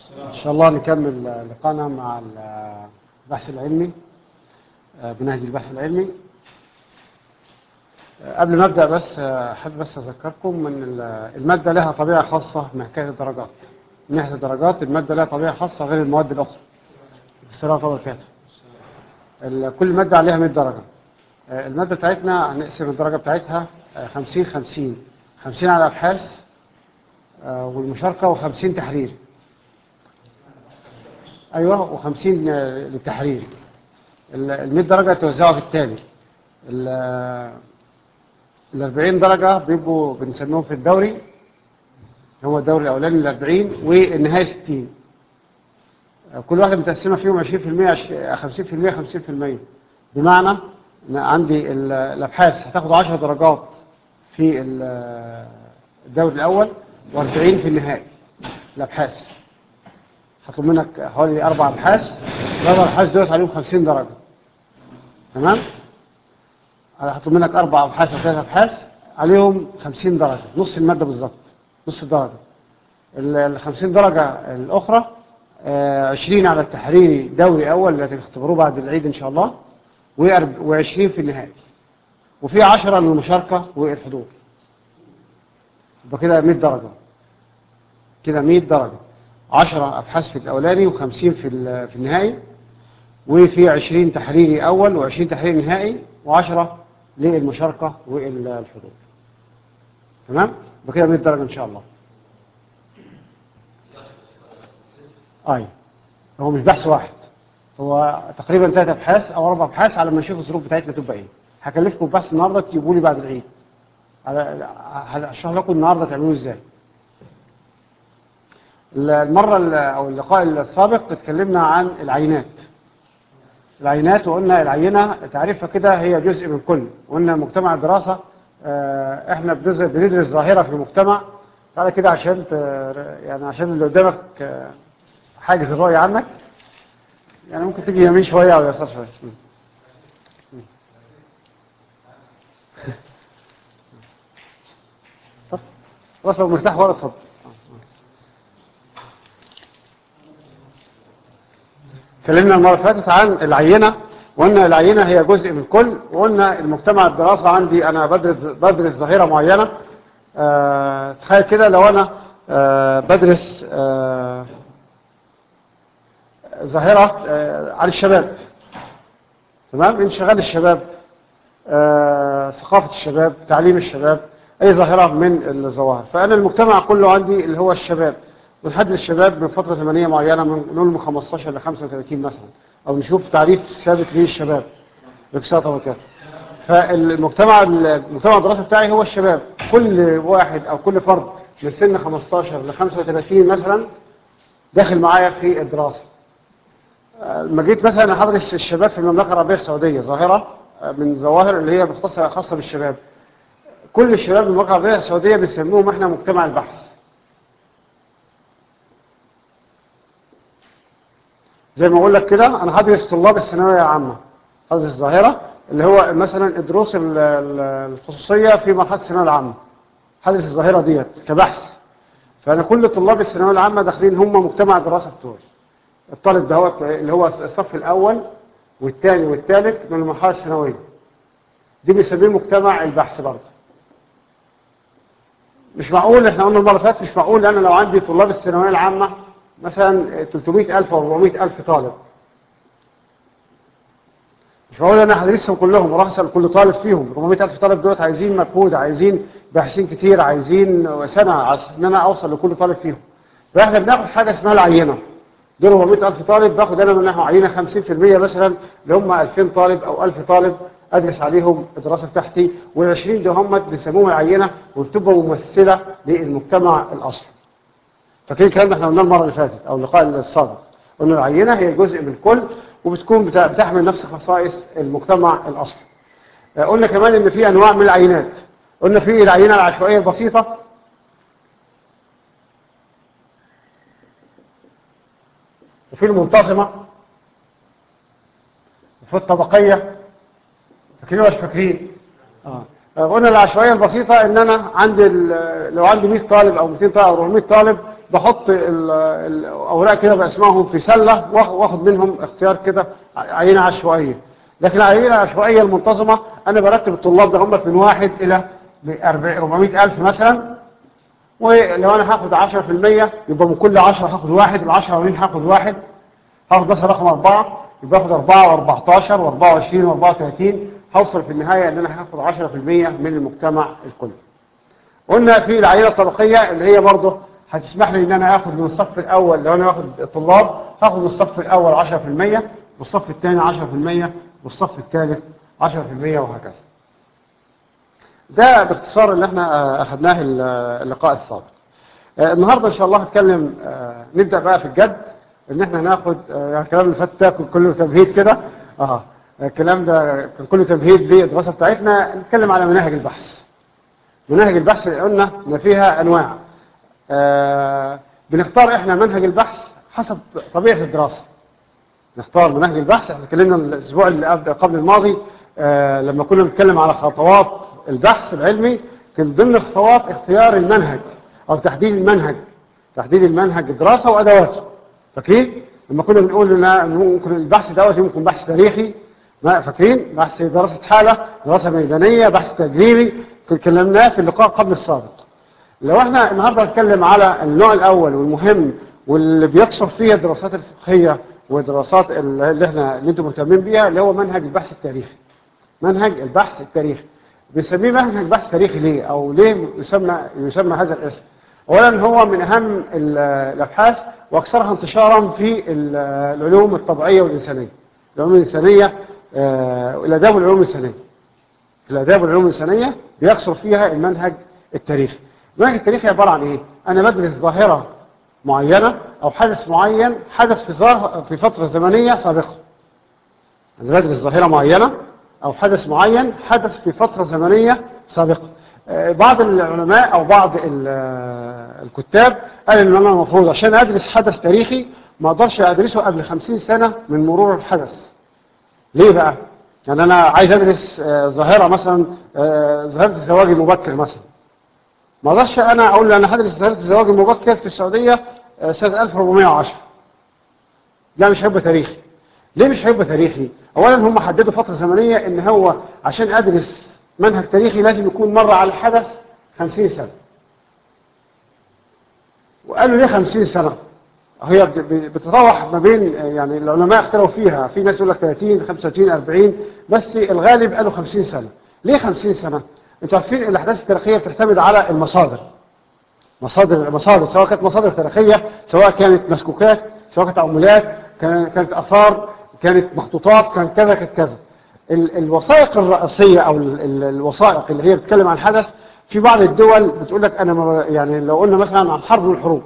إن شاء الله نكمل لقانا مع البحث العلمي بنهج البحث العلمي قبل ما أبدأ بس أحب بس أذكركم أن المادة لها طبيعة خاصة من حكاية الدرجات من ناحية الدرجات المادة لها طبيعة خاصة غير المواد الأخرى السلام وبركاته كل مادة عليها 100 درجة المادة بتاعتنا هنقسم الدرجة بتاعتها 50 50 50 على أبحاث والمشاركة و50 تحرير أيوة و50 للتحرير ال 100 درجة توزعوا في التالي ال 40 درجة بيبقوا بنسميهم في الدوري هو الدوري الأولاني ال 40 والنهاية 60 كل واحدة متقسمة فيهم 20% 50% 50% بمعنى أن عندي الأبحاث هتاخد 10 درجات في الدوري الأول و40 في النهائي الأبحاث هطلب منك حوالي أربع أبحاث الأربع أبحاث دولت عليهم 50 درجة تمام؟ هطلب منك أربع أبحاث أو ثلاث أبحاث عليهم 50 درجة نص المادة بالظبط نص الدرجة ال 50 درجة الأخرى 20 على التحريري دوري أول اللي هتختبروه بعد العيد إن شاء الله و20 في النهائي وفي 10 للمشاركة والحضور يبقى كده 100 درجة كده 100 درجة 10 أبحاث في الأولاني و50 في في النهائي وفي 20 تحريري أول و20 تحريري نهائي و10 للمشاركة والحضور تمام؟ يبقى كده 100 درجة إن شاء الله أي هو مش بحث واحد هو تقريبا ثلاث أبحاث أو أربع أبحاث على ما نشوف الظروف بتاعتنا تبقى إيه هكلفكم بحث النهاردة تجيبوا لي بعد العيد هشرح لكم النهاردة تعملوه إزاي المرة أو اللقاء السابق اتكلمنا عن العينات العينات وقلنا العينة تعريفها كده هي جزء من كل وقلنا مجتمع الدراسة احنا بندرس ظاهرة في المجتمع تعالى كده عشان يعني عشان اللي قدامك حاجز الرؤية عنك يعني ممكن تيجي يمين شوية أو يسار شوية طب خلاص لو مرتاح ورا اتفضل اتكلمنا المرة اللي فاتت عن العينة وقلنا العينة هي جزء من الكل وقلنا المجتمع الدراسة عندي أنا بدرس, بدرس ظاهرة معينة أه تخيل كده لو أنا أه بدرس أه ظاهرة عن الشباب تمام انشغال الشباب ثقافة الشباب تعليم الشباب أي ظاهرة من الظواهر فأنا المجتمع كله عندي اللي هو الشباب ونحدد الشباب من فترة زمنية معينة من نقول من 15 ل 35 مثلا أو نشوف تعريف ثابت للشباب بكساطة وكذا فالمجتمع المجتمع الدراسي بتاعي هو الشباب كل واحد أو كل فرد من سن 15 ل 35 مثلا داخل معايا في الدراسة لما جيت مثلا هدرس الشباب في المملكة العربية السعودية ظاهرة من ظواهر اللي هي مختصة خاصة بالشباب كل الشباب في المملكة العربية السعودية بيسموهم احنا مجتمع البحث زي ما اقول لك كده انا هدرس طلاب الثانويه العامه هدرس ظاهره اللي هو مثلا الدروس الخصوصيه في مرحله الثانويه العامه هدرس الظاهره ديت كبحث فانا كل طلاب الثانويه العامه داخلين هم مجتمع الدراسه بتوعي الطالب ده هو اللي هو الصف الاول والثاني والثالث من المرحله الثانويه دي بيسميه مجتمع البحث برضه مش معقول احنا قلنا المره اللي فاتت مش معقول انا لو عندي طلاب الثانويه العامه مثلا 300000 او 400000 طالب مش معقول انا هدرسهم كلهم وراح اسال كل طالب فيهم 400000 طالب دول عايزين مجهود عايزين باحثين كتير عايزين سنه ان انا اوصل لكل طالب فيهم فاحنا بناخد حاجه اسمها العينه دول 400000 طالب باخد انا منهم عينه 50% مثلا اللي هم 2000 طالب او 1000 طالب ادرس عليهم الدراسه بتاعتي وال20 ده هم بيسموهم العينه وبتبقى ممثله للمجتمع الاصلي فاكرين الكلام ده احنا قلناه المره اللي فاتت او اللقاء السابق قلنا العينه هي جزء من الكل وبتكون بتحمل نفس خصائص المجتمع الاصلي قلنا كمان ان في انواع من العينات قلنا في العينه العشوائيه البسيطه وفي المنتظمه وفي الطبقيه فاكرين ولا مش فاكرين اه قلنا العشوائيه البسيطه ان انا عندي لو عندي 100 طالب او 200 طالب او 400 طالب بحط ال- الاوراق كده باسمائهم في سله وآخ- واخد منهم اختيار كده عينه عشوائيه لكن العينه العشوائيه المنتظمه انا برتب الطلاب ده هم من واحد الى 400 الف مثلا ولو انا هاخد 10% يبقى من كل 10 هاخد واحد ال 10 مين هاخد واحد هاخد بس رقم 4 يبقى اخد 4 و14 و24 و34 هوصل في النهايه ان انا هاخد 10% من المجتمع الكلي قلنا في العينه الطبقيه اللي هي برضه هتسمح لي ان انا اخد من الصف الاول لو انا هاخد طلاب هاخد من الصف الاول 10% والصف الثاني 10% والصف الثالث 10% وهكذا ده باختصار اللي احنا آه، اخدناه ال- اللقاء السابق آه، النهارده ان شاء الله هتكلم آه، نبدا بقى في الجد ان احنا ناخد آه، يعني الكلام اللي فات ده كان كله تمهيد كده اه الكلام ده كان كله تمهيد للدراسه بتاعتنا نتكلم على مناهج البحث مناهج البحث اللي قلنا ان فيها انواع آه بنختار احنا منهج البحث حسب طبيعه الدراسه نختار منهج البحث احنا اتكلمنا الاسبوع اللي قبل قبل الماضي آه لما كنا بنتكلم على خطوات البحث العلمي كان ضمن خطوات اختيار المنهج او تحديد المنهج تحديد المنهج الدراسه وادواته فاكرين لما كنا بنقول ان ممكن البحث دوت ممكن بحث تاريخي ما فاكرين بحث دراسه حاله دراسه ميدانيه بحث تجريبي اتكلمناه في اللقاء قبل السابق لو احنا النهارده هنتكلم على النوع الاول والمهم واللي بيكثر فيها الدراسات الفقهيه والدراسات اللي احنا اللي انتم مهتمين بيها اللي هو منهج البحث التاريخي منهج البحث التاريخي بنسميه منهج بحث تاريخي ليه او ليه يسمى يسمى هذا الاسم اولا هو من اهم ال- الابحاث واكثرها انتشارا في ال- العلوم الطبيعيه والانسانيه العلوم الانسانيه آه، الاداب والعلوم الانسانيه في الاداب والعلوم الانسانيه بيكثر فيها المنهج التاريخي المنهج التاريخي عباره عن ايه انا بدرس ظاهره معينه او حدث معين حدث في ظاهر في فتره زمنيه سابقه انا بدرس ظاهره معينه او حدث معين حدث في فتره زمنيه سابقه آه، بعض العلماء او بعض ال- آه، الكتاب قال ان انا المفروض عشان ادرس حدث تاريخي ما اقدرش ادرسه قبل 50 سنه من مرور الحدث ليه بقى يعني انا عايز ادرس آه، ظاهره مثلا آه، ظاهره الزواج المبكر مثلا ما اقدرش انا اقول انا هدرس ظاهره الزواج المبكر في السعوديه آه، سنه 1410 لا مش هيبقى تاريخي ليه مش هيبقى تاريخي اولا هم حددوا فتره زمنيه ان هو عشان ادرس منهج تاريخي لازم يكون مر على الحدث 50 سنه وقالوا ليه 50 سنه هي بت- بت- بتتراوح ما بين آه، يعني العلماء اختلفوا فيها في ناس يقول لك 30 35 40 بس الغالب قالوا 50 سنه ليه 50 سنه انتوا عارفين الاحداث التاريخيه بتعتمد على المصادر مصادر مصادر سواء كانت مصادر تاريخيه سواء كانت مسكوكات سواء كانت عملات كان- كانت اثار كانت مخطوطات كانت كذا كانت كذا ال- الوثائق الرئيسيه او ال- ال- الوثائق اللي هي بتتكلم عن حدث في بعض الدول بتقول لك انا ما- يعني لو قلنا مثلا عن حرب من الحروب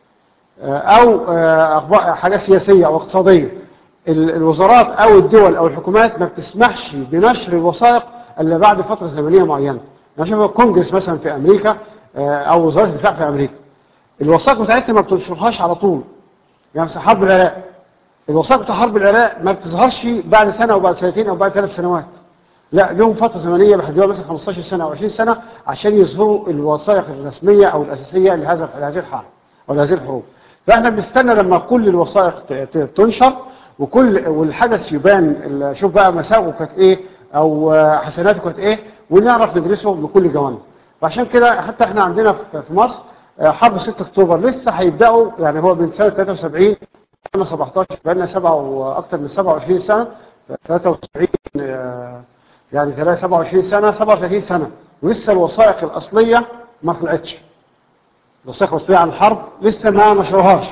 او آه، اخبار حاجات سياسيه او اقتصاديه ال- الوزارات او الدول او الحكومات ما بتسمحش بنشر الوثائق الا بعد فتره زمنيه معينه يعني شوف الكونجرس مثلا في امريكا آه، او وزاره الدفاع في امريكا الوثائق بتاعتها ما بتنشرهاش على طول يعني مثلا حرب العراق الوثائق بتاع حرب العراق ما بتظهرش بعد سنه او بعد سنتين او بعد ثلاث سنوات لا لهم فتره زمنيه بيحددوها مثلا 15 سنه او 20 سنه عشان يظهروا الوثائق الرسميه او الاساسيه لهذا لهذه الحرب او لهذه الحروب فاحنا بنستنى لما كل الوثائق ت- ت- تنشر وكل والحدث يبان ال- شوف بقى مساوئه كانت ايه او آه، حسناته كانت ايه ونعرف ندرسه بكل جوانب فعشان كده حتى احنا عندنا في في مصر آه، حرب 6 اكتوبر لسه هيبداوا يعني هو من سنه 73 سنه 17 بقى لنا سبعة واكثر من 27 سنه 73 آه، يعني 27 سنه 37 سنه ولسه الوثائق الاصليه ما طلعتش الوثائق الاصليه عن الحرب لسه ما نشروهاش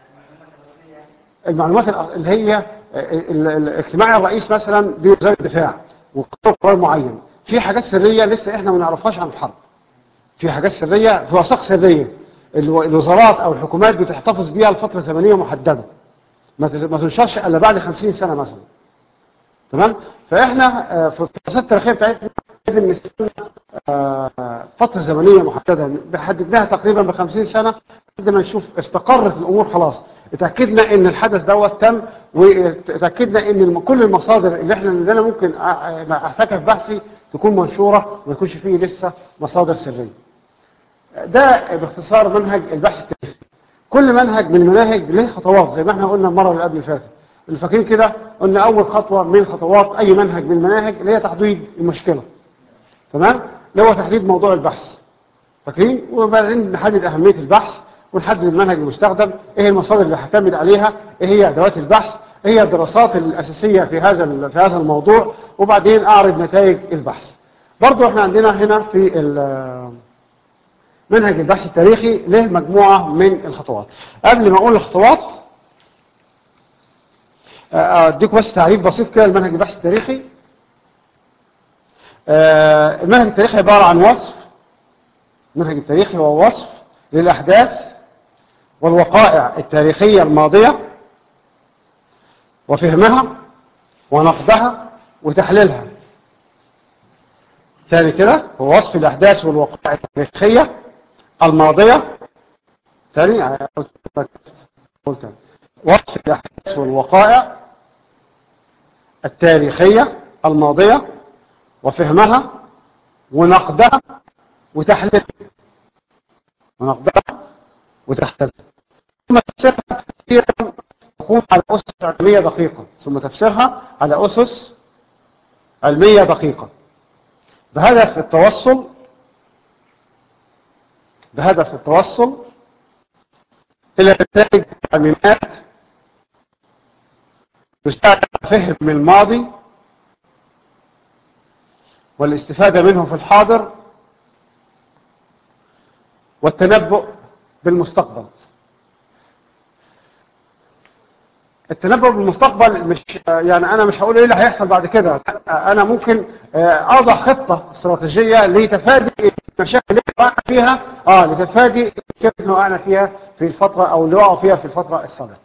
المعلومات الأ- اللي هي ال- ال- اجتماع الرئيس مثلا بوزاره الدفاع وقرار قرار معين في حاجات سريه لسه احنا ما نعرفهاش عن الحرب في حاجات سريه في وثائق سريه الو- الوزارات او الحكومات بتحتفظ بيها لفتره زمنيه محدده ما تز- ما تنشرش الا بعد 50 سنه مثلا تمام فاحنا آه، في الدراسات التاريخيه بتاعتنا لازم نستنى آه، فتره زمنيه محدده بحددناها تقريبا ب 50 سنه لحد ما نشوف استقرت الامور خلاص اتاكدنا ان الحدث دوت تم واتاكدنا ان الم- كل المصادر اللي احنا اللي انا ممكن أ- أ- احتاجها في بحثي تكون منشوره وما يكونش فيه لسه مصادر سريه ده باختصار منهج البحث التاريخي كل منهج من المناهج له خطوات زي ما احنا قلنا المرة اللي قبل اللي فاتت اللي فاكرين كده قلنا أول خطوة من خطوات أي منهج من المناهج اللي هي تحديد المشكلة تمام اللي هو تحديد موضوع البحث فاكرين وبعدين نحدد أهمية البحث ونحدد المنهج المستخدم ايه المصادر اللي هعتمد عليها ايه هي ادوات البحث ايه هي الدراسات الاساسيه في هذا في هذا الموضوع وبعدين اعرض نتائج البحث برضو احنا عندنا هنا في منهج البحث التاريخي له مجموعه من الخطوات قبل ما اقول الخطوات اديكم بس تعريف بسيط كده لمنهج البحث التاريخي المنهج التاريخي عباره عن وصف المنهج التاريخي هو وصف للاحداث والوقائع التاريخية الماضية وفهمها ونقدها وتحليلها ثاني كده هو وصف الأحداث والوقائع التاريخية الماضية ثاني وصف الأحداث والوقائع التاريخية الماضية وفهمها ونقدها وتحليلها ونقدها وتحتل ثم تفسيرها كثيرا تقوم على أسس علمية دقيقة ثم تفسيرها على أسس علمية دقيقة بهدف التوصل بهدف التوصل إلى نتائج تعميمات تساعد فهم الماضي والاستفادة منه في الحاضر والتنبؤ بالمستقبل التنبؤ بالمستقبل مش يعني انا مش هقول ايه اللي هيحصل بعد كده انا ممكن اضع خطة استراتيجية لتفادي المشاكل اللي وقعنا فيها اه لتفادي المشاكل اللي وقعنا فيها في الفترة او اللي وقعوا فيها في الفترة السابقة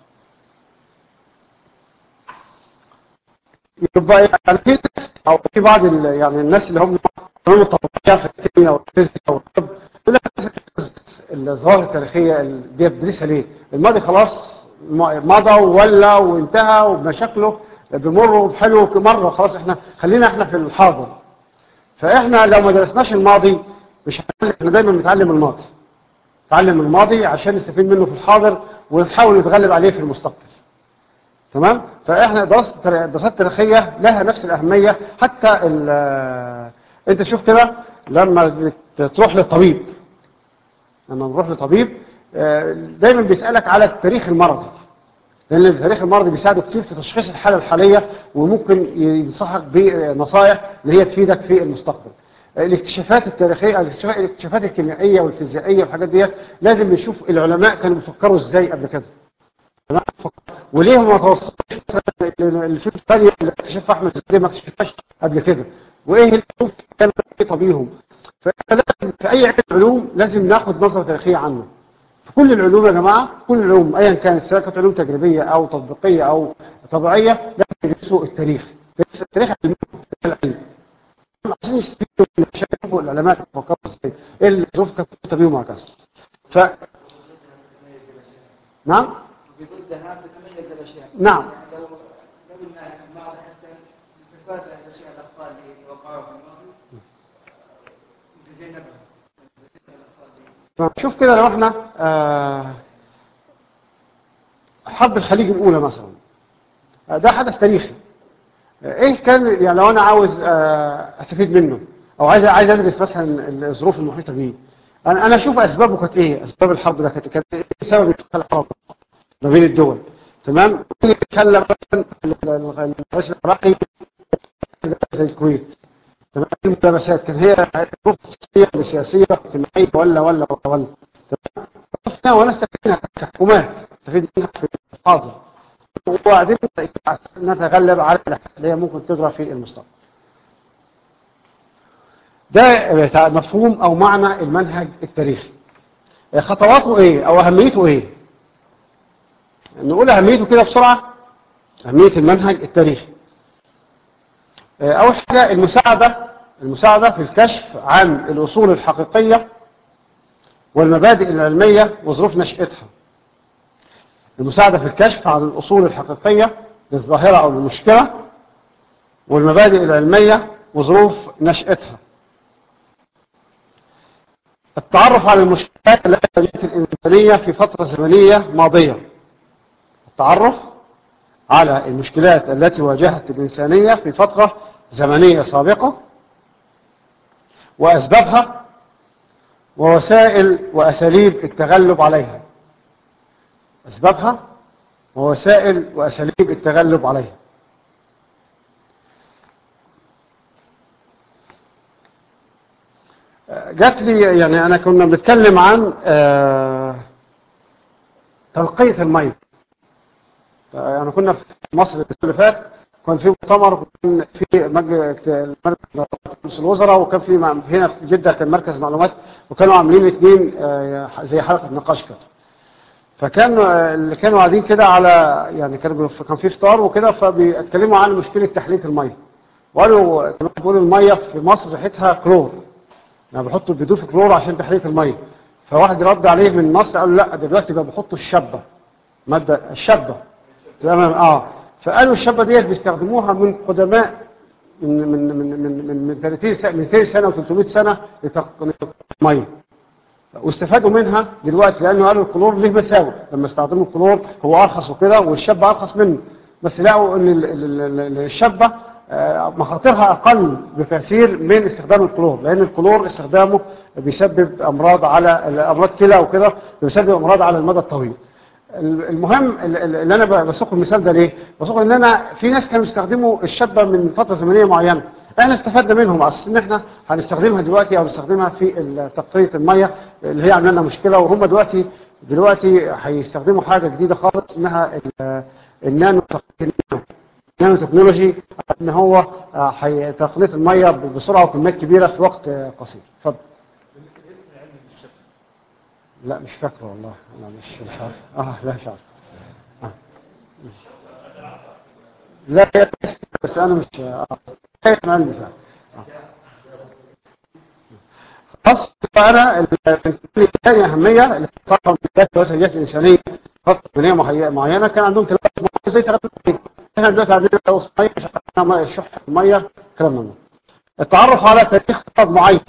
يبقى يعني في ناس او في بعض يعني الناس اللي هم علوم الطبيعيه في الكيمياء والفيزياء والطب يقول لك الظواهر التاريخيه دي بتدرسها ليه؟ الماضي خلاص مضى وولى وانتهى وبمشاكله بمر بحلو مره خلاص احنا خلينا احنا في الحاضر فاحنا لو ما درسناش الماضي مش هنتعلم احنا دايما بنتعلم الماضي نتعلم الماضي عشان نستفيد منه في الحاضر ونحاول نتغلب عليه في المستقبل تمام فاحنا دراسه الدراسات التاريخيه لها نفس الاهميه حتى انت شوف كده لما تروح للطبيب لما نروح لطبيب دايما بيسالك على التاريخ المرضي لان التاريخ المرضي بيساعده كتير في تشخيص الحاله الحاليه وممكن ينصحك بنصائح اللي هي تفيدك في المستقبل الاكتشافات التاريخيه الاكتشافات الكيميائيه والفيزيائيه والحاجات ديت لازم نشوف العلماء كانوا بيفكروا ازاي قبل كده تمام وليه ما توصلش الفكره الثانيه اللي اكتشفها احمد زكي ما اكتشفهاش قبل كده وايه الظروف كانت محيطه بيهم فلازم في اي علوم لازم ناخد نظره تاريخيه عنه في كل العلوم يا جماعه كل العلوم ايا كانت سواء كانت علوم تجريبيه او تطبيقيه او طبيعيه لازم يدرسوا التاريخ يدرسوا التاريخ العلمي عشان يستفيدوا من يشوفوا العلماء بيفكروا ازاي ايه الظروف كانت محيطه بيهم وهكذا ف نعم بضدها تتميز الاشياء نعم لو لو ان بعض حتى استفاد الاشياء الاخطاء اللي وقعوا في الماضي نتجنبها شوف كده لو احنا آه، حرب الخليج الاولى مثلا آه، ده حدث تاريخي آه، ايه كان يعني لو انا عاوز آه، استفيد منه او عايز عايز ادرس مثلا الظروف المحيطه بيه انا انا اشوف اسبابه كانت ايه اسباب الحرب ده كانت كانت ايه سبب ادخال الحرب ما بين الدول تمام نتكلم مثلا الرئيس العراقي زي الكويت تمام الملابسات كان هي ظروف سياسيه ولا سياسيه اجتماعيه ولا ولا ولا تمام شفنا وناس تفيدنا كحكومات تفيد منها في الحاضر وبعدين نتغلب على الأحداث اللي هي ممكن تجرى في المستقبل ده مفهوم او معنى المنهج التاريخي خطواته ايه او اهميته ايه نقول اهميته كده بسرعة اهمية المنهج التاريخي اول حاجة المساعدة المساعدة في الكشف عن الاصول الحقيقية والمبادئ العلمية وظروف نشأتها المساعدة في الكشف عن الأصول الحقيقية للظاهرة أو للمشكلة والمبادئ العلمية وظروف نشأتها التعرف على المشكلات التي واجهت الإنسانية في فترة زمنية ماضية التعرف على المشكلات التي واجهت الإنسانية في فترة زمنية سابقة وأسبابها ووسائل وأساليب التغلب عليها أسبابها ووسائل وأساليب التغلب عليها جات لي يعني أنا كنا بنتكلم عن آه، تنقية المية يعني كنا في مصر الأسبوع اللي فات كان في مؤتمر وكان في مج- مركز الوزراء وكان في مع- هنا في جدة كان مركز معلومات وكانوا عاملين اثنين آه، زي حلقة نقاش كده فكان آه، اللي كانوا قاعدين كده على يعني كانوا بي- كان في فطار وكده فبيتكلموا عن مشكلة تحلية المية وقالوا كانوا بيقولوا المية في مصر ريحتها كلور يعني بيحطوا بيضيفوا كلور عشان تحلية المية فواحد رد عليه من مصر قال له لا دلوقتي بقى بيحطوا الشبة مادة الشبة تمام اه فقالوا الشبة ديت بيستخدموها من قدماء من من من من من, من 30 سنة 200 سنة و300 سنة لتنقية المية واستفادوا منها دلوقتي لانه قالوا الكلور له مساوئ لما استخدموا الكلور هو ارخص وكده والشبة ارخص منه بس لقوا ان ال- ال- ال- ال- الشبة آه، مخاطرها اقل بكثير من استخدام الكلور لان الكلور استخدامه بيسبب امراض على امراض كلى وكده بيسبب امراض على المدى الطويل المهم اللي انا بسوق المثال ده ليه بسوق ان انا في ناس كانوا بيستخدموا الشبه من فتره زمنيه معينه احنا استفدنا منهم على اساس ان احنا هنستخدمها دلوقتي او نستخدمها في تقطيه الميه اللي هي عامله لنا مشكله وهم دلوقتي دلوقتي هيستخدموا حاجه جديده خالص اسمها ال- النانو النانو تكنولوجي ان هو آه، هي- تقنيه الميه بسرعه وكميات كبيره في وقت آه، قصير اتفضل لا مش فاكره والله انا مش مش عارف اه لا مش عارف آه. لا هي بس انا مش اه هي كان عندي فعلا آه. خاص انا الثانيه اهميه اللي طبعا بالذات الوسائل الانسانيه خاصه بنيه محي- معينه كان عندهم تلوث ميه زي تلوث الميه احنا دلوقتي عندنا تلوث ميه شحن ميه شح الميه كلام من ده التعرف على تاريخ مرض معين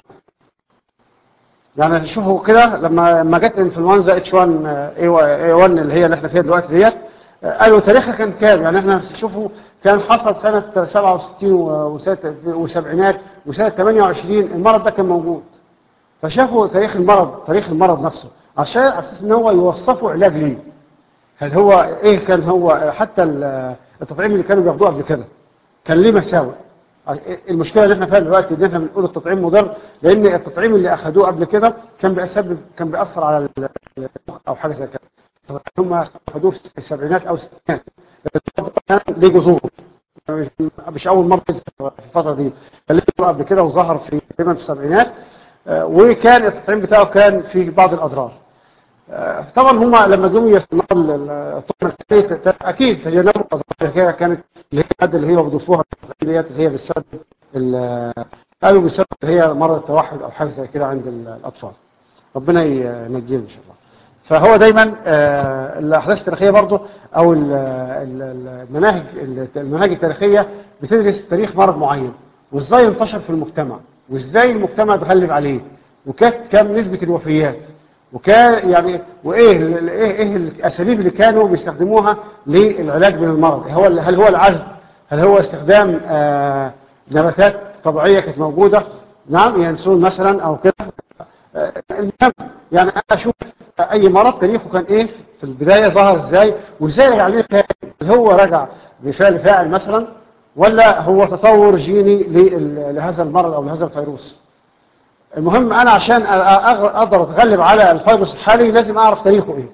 يعني شوفوا كده لما لما جت انفلونزا اتش 1 اي 1 اللي هي اللي احنا فيها دلوقتي ديت آه، قالوا تاريخها كان كام يعني احنا شوفوا كان حصل سنة 67 و- وسنة وسبعينات وسنة 28 المرض ده كان موجود فشافوا تاريخ المرض تاريخ المرض نفسه عشان على اساس ان هو يوصفوا علاج ليه هل هو ايه كان هو حتى ال- التطعيم اللي كانوا بياخدوه قبل كده كان ليه مساوئ المشكله اللي احنا فيها دلوقتي ان احنا بنقول التطعيم مضر لان التطعيم اللي اخذوه قبل كده كان بيسبب كان بيأثر على ال- او حاجه زي كده هم اخذوه في السبعينات او الستينات كان ليه جذور مش- مش اول مره في الفتره دي كان ليه جذور قبل كده وظهر في تقريبا في السبعينات آه، وكان التطعيم بتاعه كان فيه بعض الاضرار آه، طبعا هم لما جم يصنعوا ال- ال- الطعم الثاني ت- اكيد تجنبوا الاضرار هي كانت اللي هي الماده اللي هي بيضيفوها ديت اللي هي بتسبب ال- قالوا بتسبب اللي هي مرض التوحد او حاجه زي كده عند ال- الاطفال ربنا ينجيهم ان شاء الله فهو دايما آه، الاحداث التاريخيه برضه او ال- ال- المناهج المناهج التاريخيه بتدرس تاريخ مرض معين وازاي انتشر في المجتمع وازاي المجتمع اتغلب عليه وكانت كام نسبه الوفيات وكان يعني وايه ال- ايه ايه الاساليب اللي كانوا بيستخدموها للعلاج من المرض هو ال- هل هو العزل هل هو استخدام آه، نباتات طبيعيه كانت موجوده نعم ينسون مثلا او كده آه، المهم يعني انا اشوف اي مرض تاريخه كان ايه في البدايه ظهر ازاي وازاي رجع لنا تاني هل هو رجع بفعل فاعل مثلا ولا هو تطور جيني لل- لهذا المرض او لهذا الفيروس المهم انا عشان أ- أ- اقدر اتغلب على الفيروس الحالي لازم اعرف تاريخه ايه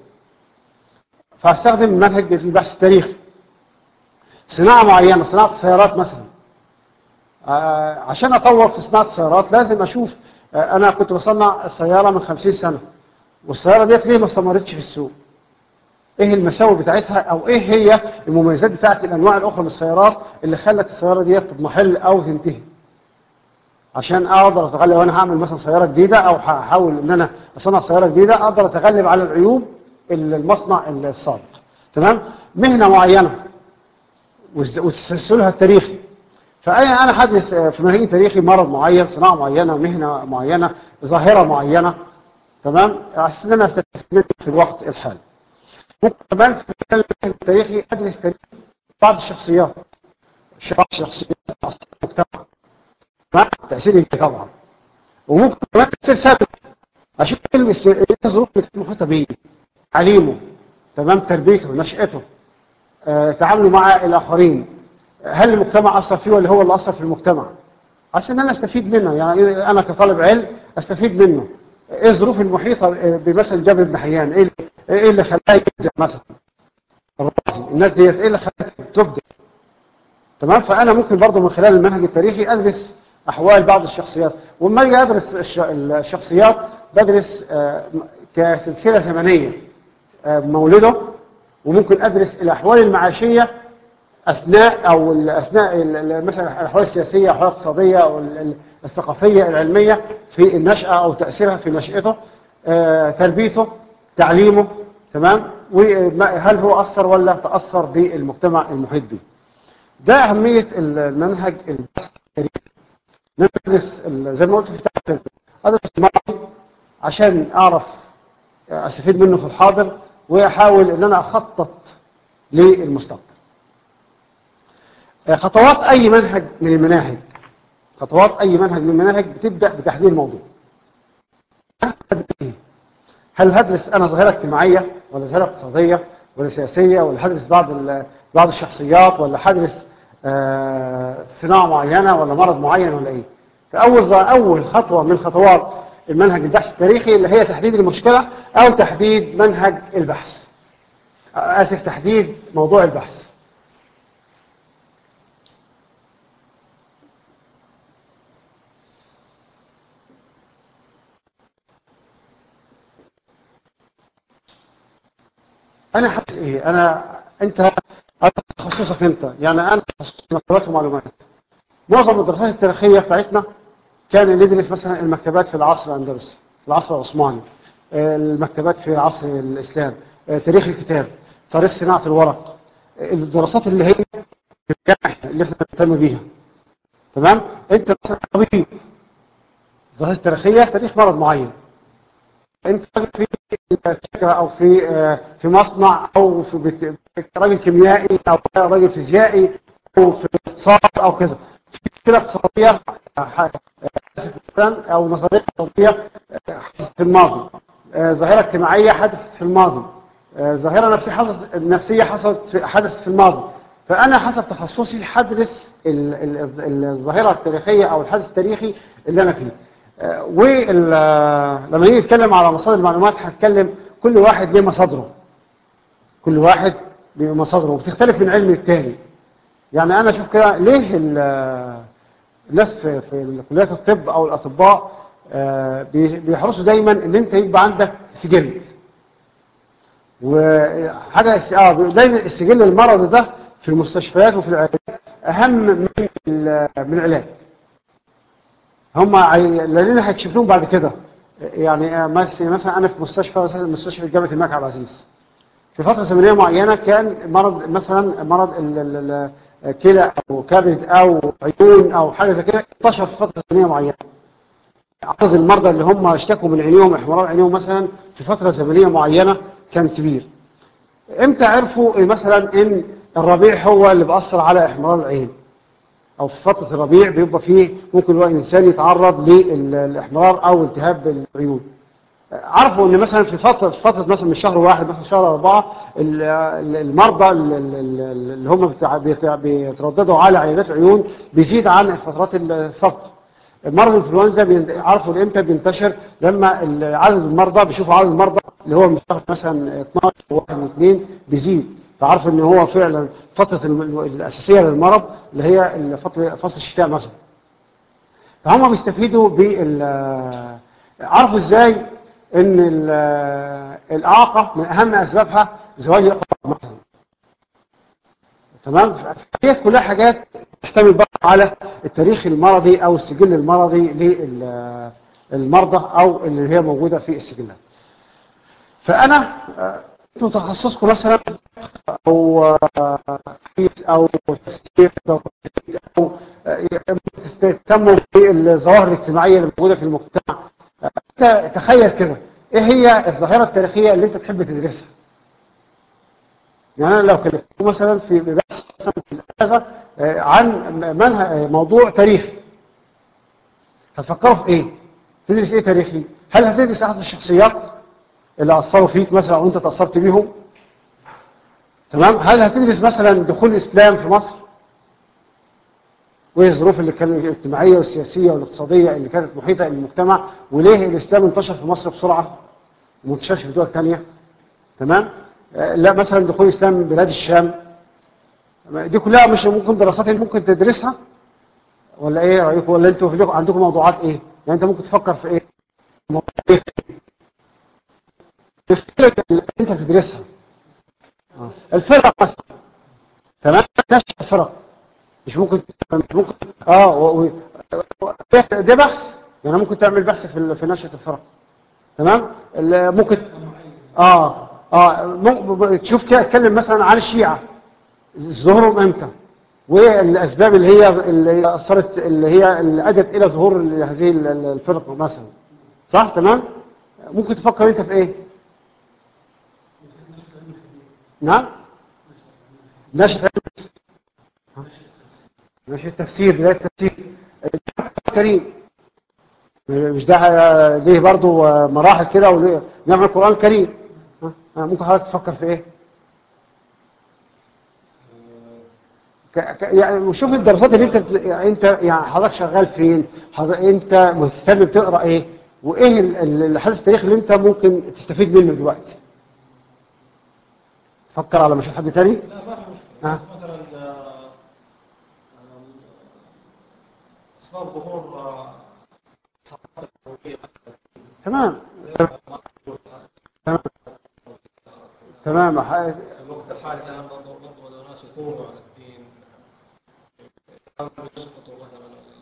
فاستخدم منهج البحث التاريخي صناعة معينة صناعة السيارات مثلا آه، عشان اطور في صناعة السيارات لازم اشوف آه، انا كنت بصنع السيارة من خمسين سنة والسيارة ديت ليه ما استمرتش في السوق ايه المساوئ بتاعتها او ايه هي المميزات بتاعت الانواع الاخرى من السيارات اللي خلت السيارة ديت تضمحل او تنتهي عشان اقدر اتغلب وانا هعمل مثلا سياره جديده او هحاول ان انا اصنع سياره جديده اقدر اتغلب على العيوب اللي المصنع السابق تمام مهنه معينه والز- وتسلسلها التاريخي فاي انا حدث في منهج تاريخي مرض معين صناعه معينه مهنه معينه ظاهره معينه تمام عشان ان انا استفيد منه في الوقت الحالي ممكن كمان في المجال التاريخي ادرس تاريخ بعض الشخصيات بعض الشخصيات تأثير المجتمع تمام تاثير طبعا وممكن كمان تاثير ثابت عشان ايه الظروف اللي محيطه بيه تعليمه تمام تربيته نشأته آه، تعامله مع الآخرين هل المجتمع أثر فيه ولا هو اللي أثر في المجتمع عشان أنا أستفيد منه يعني أنا كطالب علم أستفيد منه إيه الظروف المحيطة بمثل جابر بن حيان إيه إيه اللي خلاه يبدع مثلا الرازي الناس ديت إيه اللي خلاها تبدع تمام فأنا ممكن برضه من خلال المنهج التاريخي أدرس أحوال بعض الشخصيات وما أجي أدرس الش- الشخصيات بدرس آه، كسلسلة زمنية آه، مولده وممكن أدرس الأحوال المعاشية أثناء أو ال- أثناء ال- ال- مثلا الأحوال السياسية الأحوال الاقتصادية أو ال- ال- الثقافية العلمية في النشأة أو تأثيرها في نشأته آه، تربيته تعليمه تمام وهل هو أثر ولا تأثر بالمجتمع المحيط به ده أهمية المنهج البحث التاريخي ندرس ال- زي ما قلت في التعريف أدرس الماضي عشان أعرف أستفيد منه في الحاضر وأحاول أن أنا أخطط للمستقبل آه، خطوات أي منهج من المناهج خطوات أي منهج من المناهج بتبدأ بتحديد موضوع هل هدرس أنا ظاهرة اجتماعية ولا ظاهرة اقتصادية ولا سياسية ولا هدرس بعض ال- بعض الشخصيات ولا هدرس آه، صناعة معينة ولا مرض معين ولا إيه فأول أول خطوة من خطوات المنهج البحث التاريخي اللي هي تحديد المشكلة أو تحديد منهج البحث آه، آسف تحديد موضوع البحث انا حاسس ايه انا انت أنت تخصصك انت يعني انا تخصص مكتبات ومعلومات معظم الدراسات التاريخيه بتاعتنا كان اللي يدرس مثلا المكتبات في العصر الاندلسي في العصر العثماني آه، المكتبات في عصر الاسلام آه، تاريخ الكتاب تاريخ صناعه الورق آه، الدراسات اللي هي في الجامعة اللي احنا بنهتم بيها تمام انت مثلا طبيب الدراسات التاريخيه تاريخ مرض معين انت في شركه او في آه، في مصنع او في بت- راجل كيميائي او راجل فيزيائي او في اقتصاد او كذا في مشكله اقتصاديه آه، ح- آه، او نظريه اقتصاديه آه، حدثت في الماضي آه، ظاهره اجتماعيه حدثت في الماضي آه، ظاهره نفسيه حصلت نفسيه حصلت في حدثت في الماضي فانا حسب تخصصي هدرس ال- ال- ال- الظاهره التاريخيه او الحدث التاريخي اللي انا فيه ولما نيجي نتكلم على مصادر المعلومات هنتكلم كل واحد ليه مصادره كل واحد ليه مصادره وبتختلف من علم للتاني يعني انا اشوف كده ليه ال- الناس في في كليات الطب او الاطباء آه، بي- بيحرصوا دايما ان انت يبقى عندك سجل وحاجه الس- اه دايما السجل المرضي ده في المستشفيات وفي العيادات اهم من ال- من العلاج هم عي- لان هيكشفوهم بعد كده يعني آه، مث- مثلا انا في مستشفى مثلا مستشفى جامعه الملك عبد العزيز في فتره زمنيه معينه كان مرض مثلا مرض ال- ال- ال- كلى او كبد او عيون او حاجه زي كده انتشر في فتره زمنيه معينه عدد المرضى اللي هم اشتكوا من عينيهم احمرار عينيهم مثلا في فتره زمنيه معينه كان كبير امتى عرفوا إيه مثلا ان الربيع هو اللي بأثر على احمرار العين او في فترة الربيع بيبقى فيه ممكن الواحد انسان يتعرض للاحمرار او التهاب العيون عرفوا ان مثلا في فترة في فترة مثلا من شهر واحد مثلا شهر اربعة ال- ال- المرضى ال- ال- ال- اللي هم بتاع- بيتع- بيترددوا على عيادات العيون بيزيد عن فترات الفقر مرض الانفلونزا بين- عرفوا امتى بينتشر لما ال- عدد المرضى بيشوفوا عدد المرضى اللي هو من شهر مثلا 12 وواحد واثنين بيزيد فعرفوا ان هو فعلا فترة الم- الاساسية للمرض اللي هي فترة فصل الشتاء مثلا فهم بيستفيدوا بال عرفوا ازاي ان ال- الاعاقه من اهم اسبابها زواج الاقرب مثلا تمام هي كلها حاجات تحتمل بقى على التاريخ المرضي او السجل المرضي للمرضى او اللي هي موجوده في السجلات فانا آه، انتوا تخصصكم مثلا او آه، حديث او تفسير او او آه، تهتموا بالظواهر الاجتماعيه اللي موجوده في المجتمع آه، ت- تخيل كده ايه هي الظاهرة التاريخية اللي انت تحب تدرسها يعني انا لو كلمت مثلا في بحث مثلاً في الأجازة آه، عن منها موضوع تاريخي هتفكروا في ايه تدرس ايه تاريخي هل هتدرس احد الشخصيات اللي اثروا فيك مثلا او انت تاثرت بيهم تمام هل هتدرس مثلا دخول الاسلام في مصر وايه الظروف اللي كانت الاجتماعيه والسياسيه والاقتصاديه اللي كانت محيطه للمجتمع وليه الاسلام انتشر في مصر بسرعه وما انتشرش في دول ثانيه تمام آه، لا مثلا دخول الاسلام بلاد الشام دي كلها مش ممكن دراسات اللي ممكن تدرسها ولا ايه رايكم ولا انتوا في لكم- عندكم موضوعات ايه يعني انت ممكن تفكر في ايه موضوع إيه؟ الفكره اللي انت تدرسها آه. الفرق مثلا تمام نفس الفرق مش ممكن مش ممكن اه و... و... ده ده بحث يعني ممكن تعمل بحث في ال- في نشأة الفرق تمام ال- ممكن اه اه ممكن تشوف كده اتكلم مثلا عن الشيعة ظهورهم امتى والاسباب اللي هي اللي هي اثرت اللي هي اللي ادت الى ظهور هذه ال- ال- الفرق مثلا صح تمام ممكن تفكر انت في ايه نعم نشأة ماشي التفسير بداية التفسير كريم مش ده ليه برضو مراحل كده ونعمل القرآن الكريم ها؟ ها، ممكن حضرتك تفكر في ايه ك... ك... يعني وشوف الدراسات اللي انت انت يعني حضرتك شغال فين حضرتك انت مهتم بتقرا ايه وايه ال- ال- الحدث التاريخي اللي انت ممكن تستفيد منه دلوقتي فكر على مشروع حد تاني لا ما في مشكلة آه. مثلا آه، آه، أسباب ظهور آه، تمام تمام تمام ح- الوقت الحالي الآن برضو برضو الناس يثوروا على الدين يحاولوا يسقطوا مثلا ال-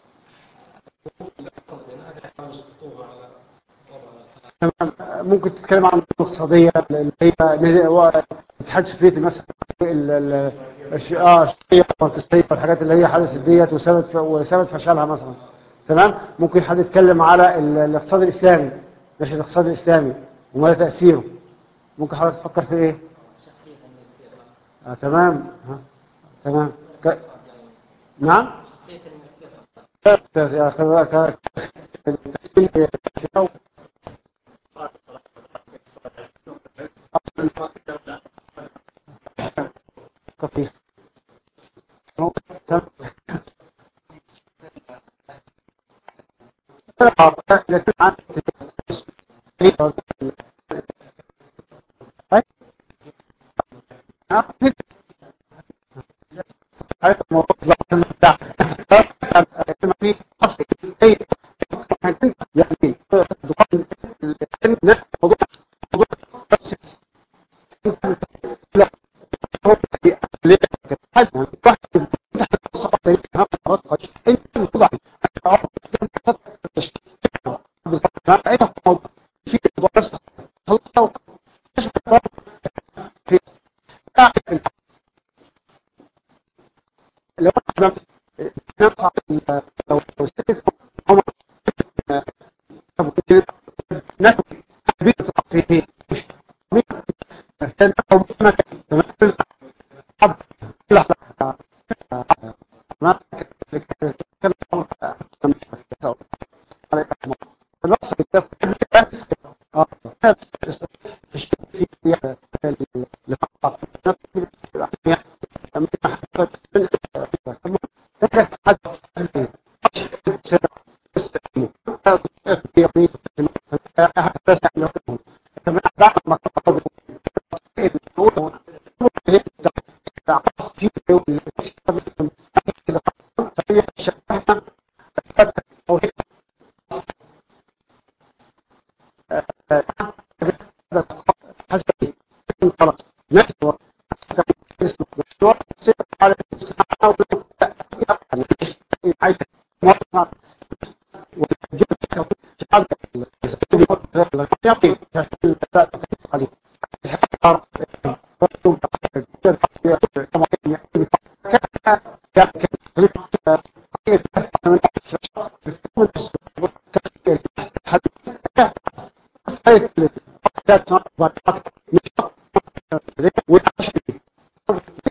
يحاولوا يسقطوها على وضع تمام ممكن تتكلم عن الاقتصادية اللي هي اللي هو الاتحاد السوفيتي مثلا ال- ال- الش- اه الشيعة والماركسية والحاجات اللي هي حدثت ديت وسبب وسبب فشلها مثلا تمام ممكن حد يتكلم على ال- الاقتصاد الاسلامي مش الاقتصاد الاسلامي وما تأثيره ممكن حضرتك تفكر في ايه آه تمام ها. تمام ك... نعم ك- ك- ك- كفي لو احنا نرفع ال- لو لو استفدت هم ناس حبيت التقطيعين مش كان أو ما كان تمام حب لا لا ما كان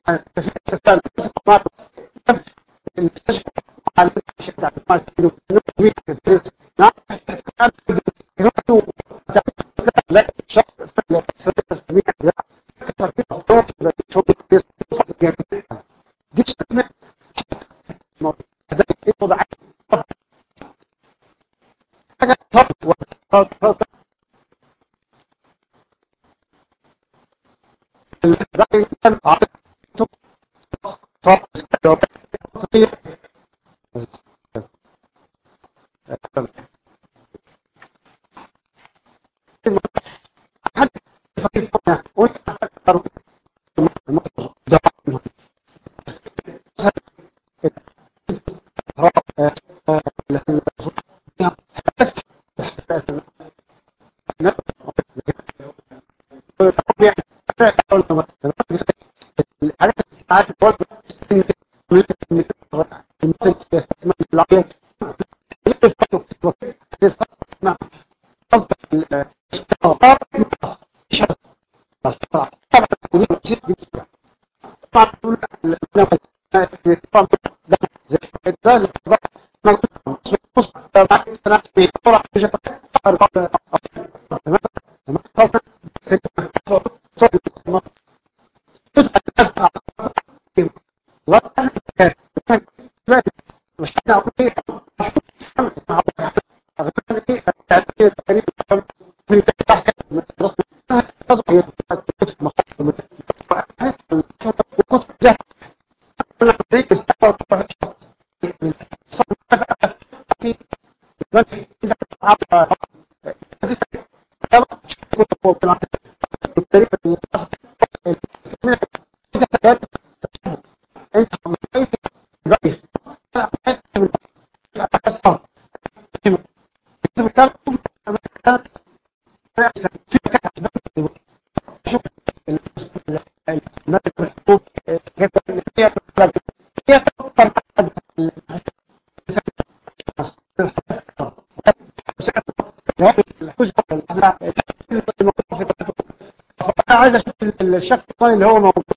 عايز اشوف الشق الثاني اللي هو موجود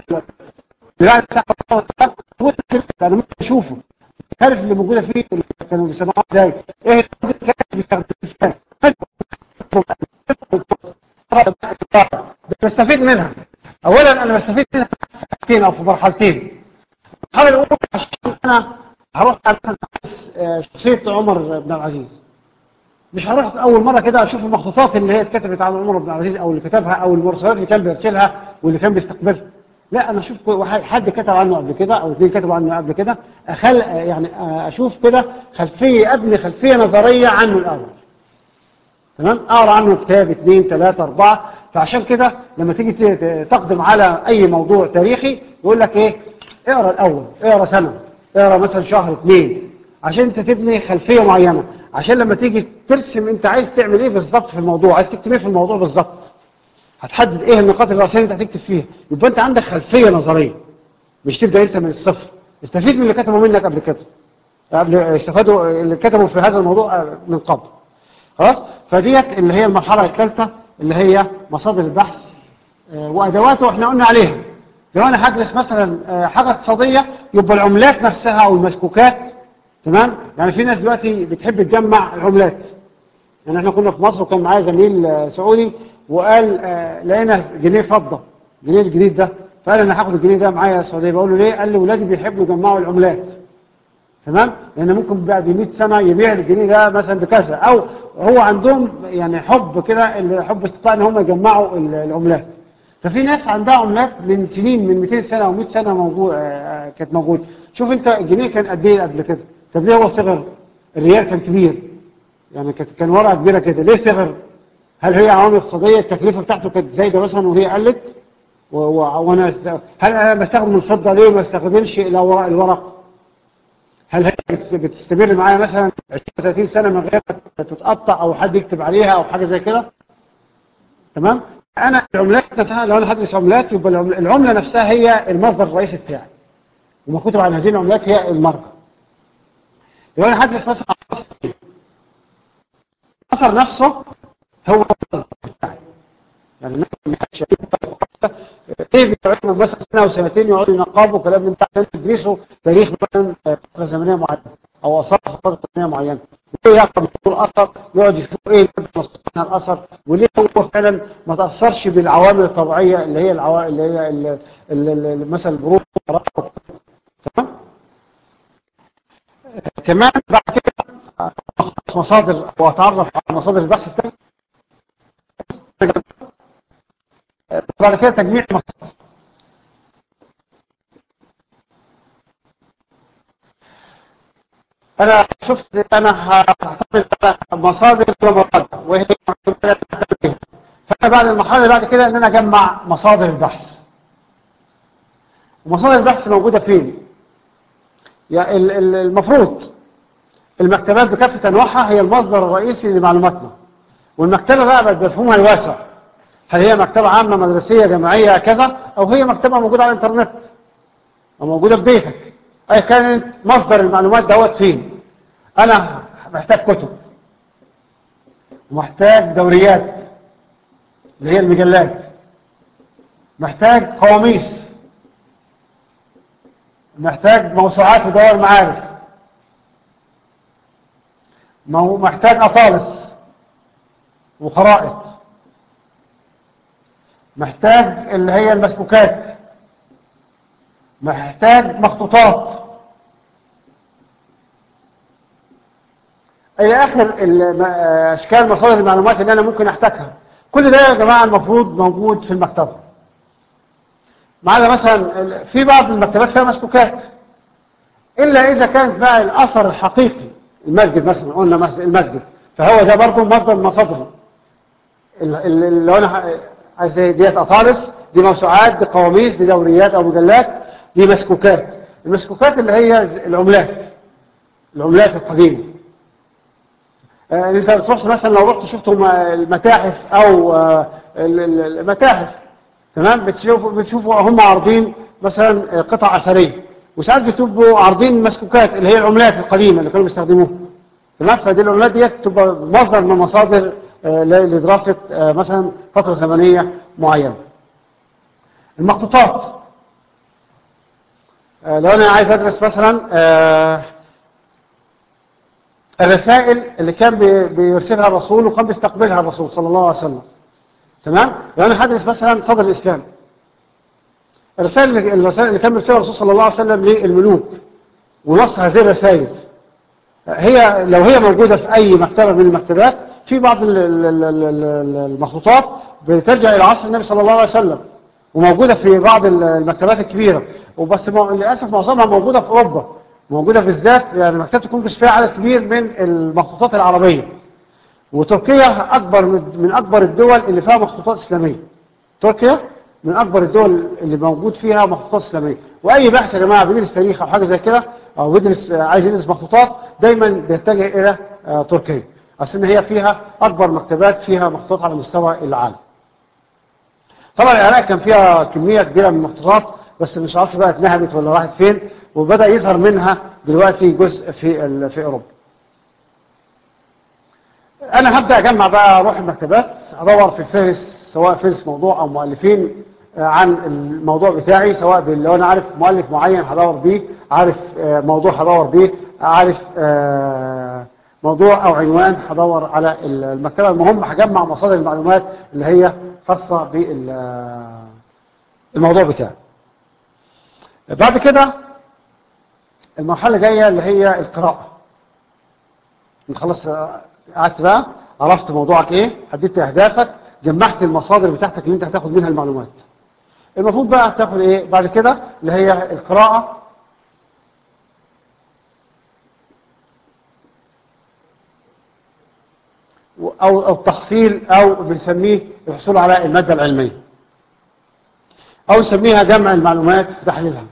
بتاع هو انا ممكن اشوفه عارف اللي موجوده فيه اللي كانوا بيسمعوها ازاي ايه بستفيد منها اولا انا بستفيد منها في حاجتين او في مرحلتين المرحله الاولى عشان انا هروح مثلا شخصيه عمر بن العزيز مش هروح اول مره كده اشوف المخطوطات اللي هي اتكتبت عن عمر بن العزيز او اللي كتبها او المرسلات اللي كان بيرسلها واللي كان بيستقبلها لا انا اشوف حد كتب عنه قبل كده او اثنين كتبوا عنه قبل كده أخل يعني اشوف كده خلفيه ابني خلفيه نظريه عنه الاول تمام اقرا عنه كتاب اثنين ثلاثه اربعه فعشان كده لما تيجي تقدم على اي موضوع تاريخي يقول لك ايه اقرا الاول اقرا سنه اقرا مثلا شهر اثنين عشان انت تبني خلفيه معينه عشان لما تيجي ترسم انت عايز تعمل ايه بالظبط في الموضوع عايز تكتب ايه في الموضوع بالظبط هتحدد ايه النقاط الرئيسيه اللي انت هتكتب فيها يبقى انت عندك خلفيه نظريه مش تبدا انت من الصفر استفيد من اللي كتبوا منك قبل كده قبل استفادوا اللي كتبوا في هذا الموضوع من قبل خلاص فديت اللي هي المرحله الثالثه اللي هي مصادر البحث وادواته احنا قلنا عليها لو انا هدرس مثلا حاجه اقتصاديه يبقى العملات نفسها او المسكوكات تمام يعني في ناس دلوقتي بتحب تجمع العملات يعني احنا كنا في مصر وكان معايا زميل سعودي وقال آه لقينا جنيه فضة جنيه الجديد ده فقال انا هاخد الجنيه ده معايا السعوديه بقول له ليه قال لي ولادي بيحبوا يجمعوا العملات تمام لان ممكن بعد 100 سنه يبيع الجنيه ده مثلا بكذا او هو عندهم يعني حب كده حب استطاع ان هم يجمعوا العملات ففي ناس عندها عملات من سنين من 200 سنه او 100 سنه موجود آه كانت موجوده شوف انت الجنيه كان قد ايه قبل كده طب ليه هو صغر الريال كان كبير يعني كان ورقه كبيره كده ليه صغر هل هي عوامل اقتصاديه التكلفه بتاعته كانت زايده مثلا وهي قلت وانا هل انا بستخدم الفضه ليه وما استخدمش الورق هل هي بتستمر معايا مثلا 20 30 سنه من غير ما تتقطع او حد يكتب عليها او حاجه زي كده تمام انا العملات نفسها لو انا هدرس عملات يبقى العمله نفسها هي المصدر الرئيسي بتاعي وما كتب عن هذه العملات هي المرجع لو انا هدرس مثلا الاثر نفسه هو يعني الناس اللي شايفين ايه بيقعدوا مثلا سنه وسنتين يقعدوا ينقبوا كلام من تحت يدرسوا تاريخ مثلا فتره زمنيه معينه او اثار فتره زمنيه معينه وليه يعقب الاثر يقعد يشوف ايه اللي مصنع الاثر وليه هو فعلا ما تاثرش بالعوامل الطبيعيه اللي هي العوامل اللي هي ال- ال- ال- مثلا البرود والرطب. تمام آه، كمان بعد كده آه، أخصص مصادر واتعرف على مصادر البحث الثاني بعد كده تجميع مصادر انا شفت انا هعتمد على مصادر ومصادر وهي معتمدة عليها. فانا بعد المرحله اللي بعد كده ان انا اجمع مصادر البحث ومصادر البحث موجوده فين يعني ال- ال- المفروض المكتبات بكافه انواعها هي المصدر الرئيسي لمعلوماتنا والمكتبه بقى بقت بمفهومها الواسع هل هي مكتبه عامه مدرسيه جامعيه كذا او هي مكتبه موجوده على الانترنت او موجوده في بيتك اي كانت مصدر المعلومات دوت فين انا محتاج كتب ومحتاج دوريات اللي هي المجلات محتاج قواميس محتاج موسوعات ودور معارف مو- محتاج أطالس وخرائط محتاج اللي هي المسبوكات محتاج مخطوطات الى اخر الم- اشكال مصادر المعلومات اللي انا ممكن احتاجها كل ده يا جماعه المفروض موجود في المكتبه معنا مثلا ال- في بعض المكتبات فيها مسبوكات الا اذا كانت بقى الاثر الحقيقي المسجد مثلا قلنا مس- المسجد فهو ده برضه مصدر من مصادره ال- ال- اللي انا ح- عايز إيه؟ ديت اطالس دي موسوعات دي قواميس دي دوريات او مجلات دي مسكوكات المسكوكات اللي هي العملات العملات القديمه آه، انت بتروح مثلا لو رحت شفت م- المتاحف او آه، ال- ال- المتاحف تمام بتشوفوا بتشوفوا هم عارضين مثلا آه، قطع اثريه وساعات بتبقوا عارضين مسكوكات اللي هي العملات القديمه اللي كانوا بيستخدموها تمام فدي العملات ديت تبقى مصدر من مصادر آه، ل- لدراسه آه، مثلا فتره زمنيه معينه المخطوطات آه، لو انا عايز ادرس مثلا آه، الرسائل اللي كان بي- بيرسلها الرسول وكان بيستقبلها الرسول صلى الله عليه وسلم تمام لو انا هدرس مثلا فضل الاسلام الرسائل اللي الرسائل اللي كان بيرسلها الرسول صلى الله عليه وسلم للملوك ونص هذه الرسائل هي لو هي موجودة في أي مكتبة من المكتبات في بعض ال- ال- ال- ال- ال- المخطوطات بترجع إلى عصر النبي صلى الله عليه وسلم وموجودة في بعض ال- المكتبات الكبيرة وبس مع- للأسف معظمها موجودة في أوروبا موجودة بالذات يعني مكتبة تكون بس فيها عدد كبير من المخطوطات العربية وتركيا أكبر من من أكبر الدول اللي فيها مخطوطات إسلامية تركيا من أكبر الدول اللي موجود فيها مخطوطات إسلامية وأي بحث يا جماعة بيدرس تاريخ أو حاجة زي كده أو بيدرس عايز يدرس مخطوطات دايما بيتجه إلى آه، تركيا أصل إن هي فيها أكبر مكتبات فيها مخطوطات على مستوى العالم طبعا العراق كان فيها كمية كبيرة من المخطوطات بس مش عارف بقى اتنهبت ولا راحت فين وبدأ يظهر منها دلوقتي جزء في ال- في أوروبا انا هبدا اجمع بقى اروح المكتبات ادور في الفهرس سواء فهرس موضوع او مؤلفين آه، عن الموضوع بتاعي سواء بال- لو انا عارف مؤلف معين هدور بيه عارف آه، موضوع هدور بيه عارف آه، موضوع او عنوان هدور على ال- المكتبه المهم هجمع مصادر المعلومات اللي هي خاصه بالموضوع بتاعي بعد كده المرحله الجايه اللي هي القراءه انت خلاص آه، قعدت بقى عرفت موضوعك ايه حددت اهدافك جمعت المصادر بتاعتك اللي انت هتاخد منها المعلومات المفروض بقى تاخد ايه بعد كده اللي هي القراءة و- او او التحصيل او بنسميه الحصول على المادة العلمية او نسميها جمع المعلومات وتحليلها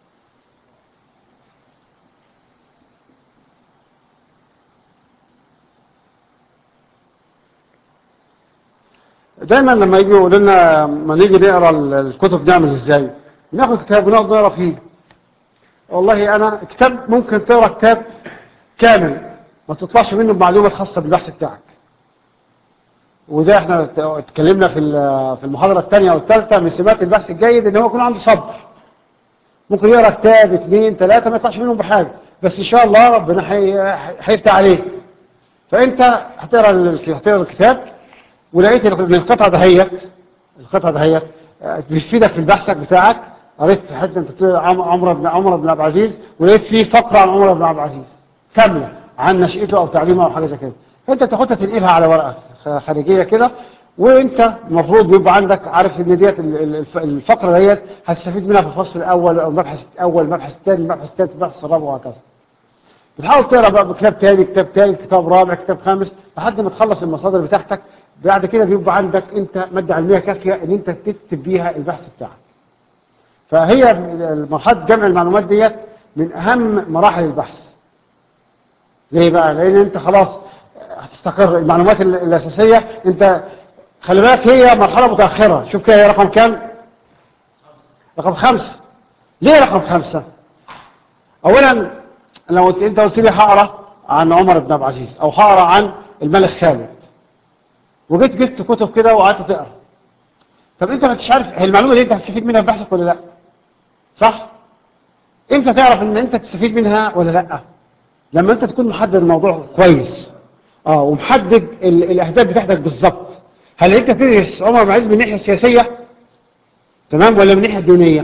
دايما لما يجي يقول لنا لما نيجي نقرا ال- الكتب نعمل ازاي ناخد كتاب ونقعد نقرا فيه والله انا كتاب ممكن تقرا كتاب كامل ما تطلعش منه بمعلومه خاصه بالبحث بتاعك وده احنا ت- اتكلمنا في ال- في المحاضرة الثانية والثالثة من سمات البحث الجيد ان هو يكون عنده صبر ممكن يقرا كتاب اثنين ثلاثة ما يطلعش منهم بحاجة بس ان شاء الله ربنا حي- هيفتح عليه فانت هتقرا ال- هتقرا الكتاب ولقيت ان القطعة دهيت القطعة دهيت آه، بتفيدك في البحث بتاعك قريت في حته انت بتقرا عم- عمرو بن عمر بن عبد العزيز ولقيت فيه فقره عن عمر بن عبد العزيز كامله عن نشأته او تعليمه او حاجه زي كده فانت تاخدها تنقلها على ورقه خ- خارجيه كده وانت المفروض بيبقى عندك عارف ان ديت ال- ال- الف- الفقره ديت هتستفيد منها في الفصل الاول او المبحث الاول المبحث الثاني المبحث الثالث المبحث الرابع وهكذا بتحاول تقرا بقى كتاب تاني كتاب ثالث كتاب رابع كتاب خامس لحد ما تخلص المصادر بتاعتك بعد كده بيبقى عندك انت ماده علميه كافيه ان انت تكتب بيها البحث بتاعك فهي مرحله جمع المعلومات ديت من اهم مراحل البحث ليه بقى لان انت خلاص هتستقر المعلومات ال- الاساسيه انت خلي بالك هي مرحله متاخره شوف كده هي رقم كام رقم خمسة ليه رقم خمسة اولا لو قلت- انت قلت لي هقرا عن عمر بن عبد العزيز او هقرا عن الملك خالد وجيت جبت كتب كده وقعدت تقرا طب انت ما انتش عارف هي المعلومه دي انت هتستفيد منها في بحثك ولا لا صح امتى تعرف ان انت تستفيد منها ولا لا لما انت تكون محدد الموضوع كويس اه ومحدد ال- الاهداف بتاعتك بالظبط هل انت تدرس عمر بن عبد العزيز من الناحيه السياسيه تمام ولا من الناحيه الدينيه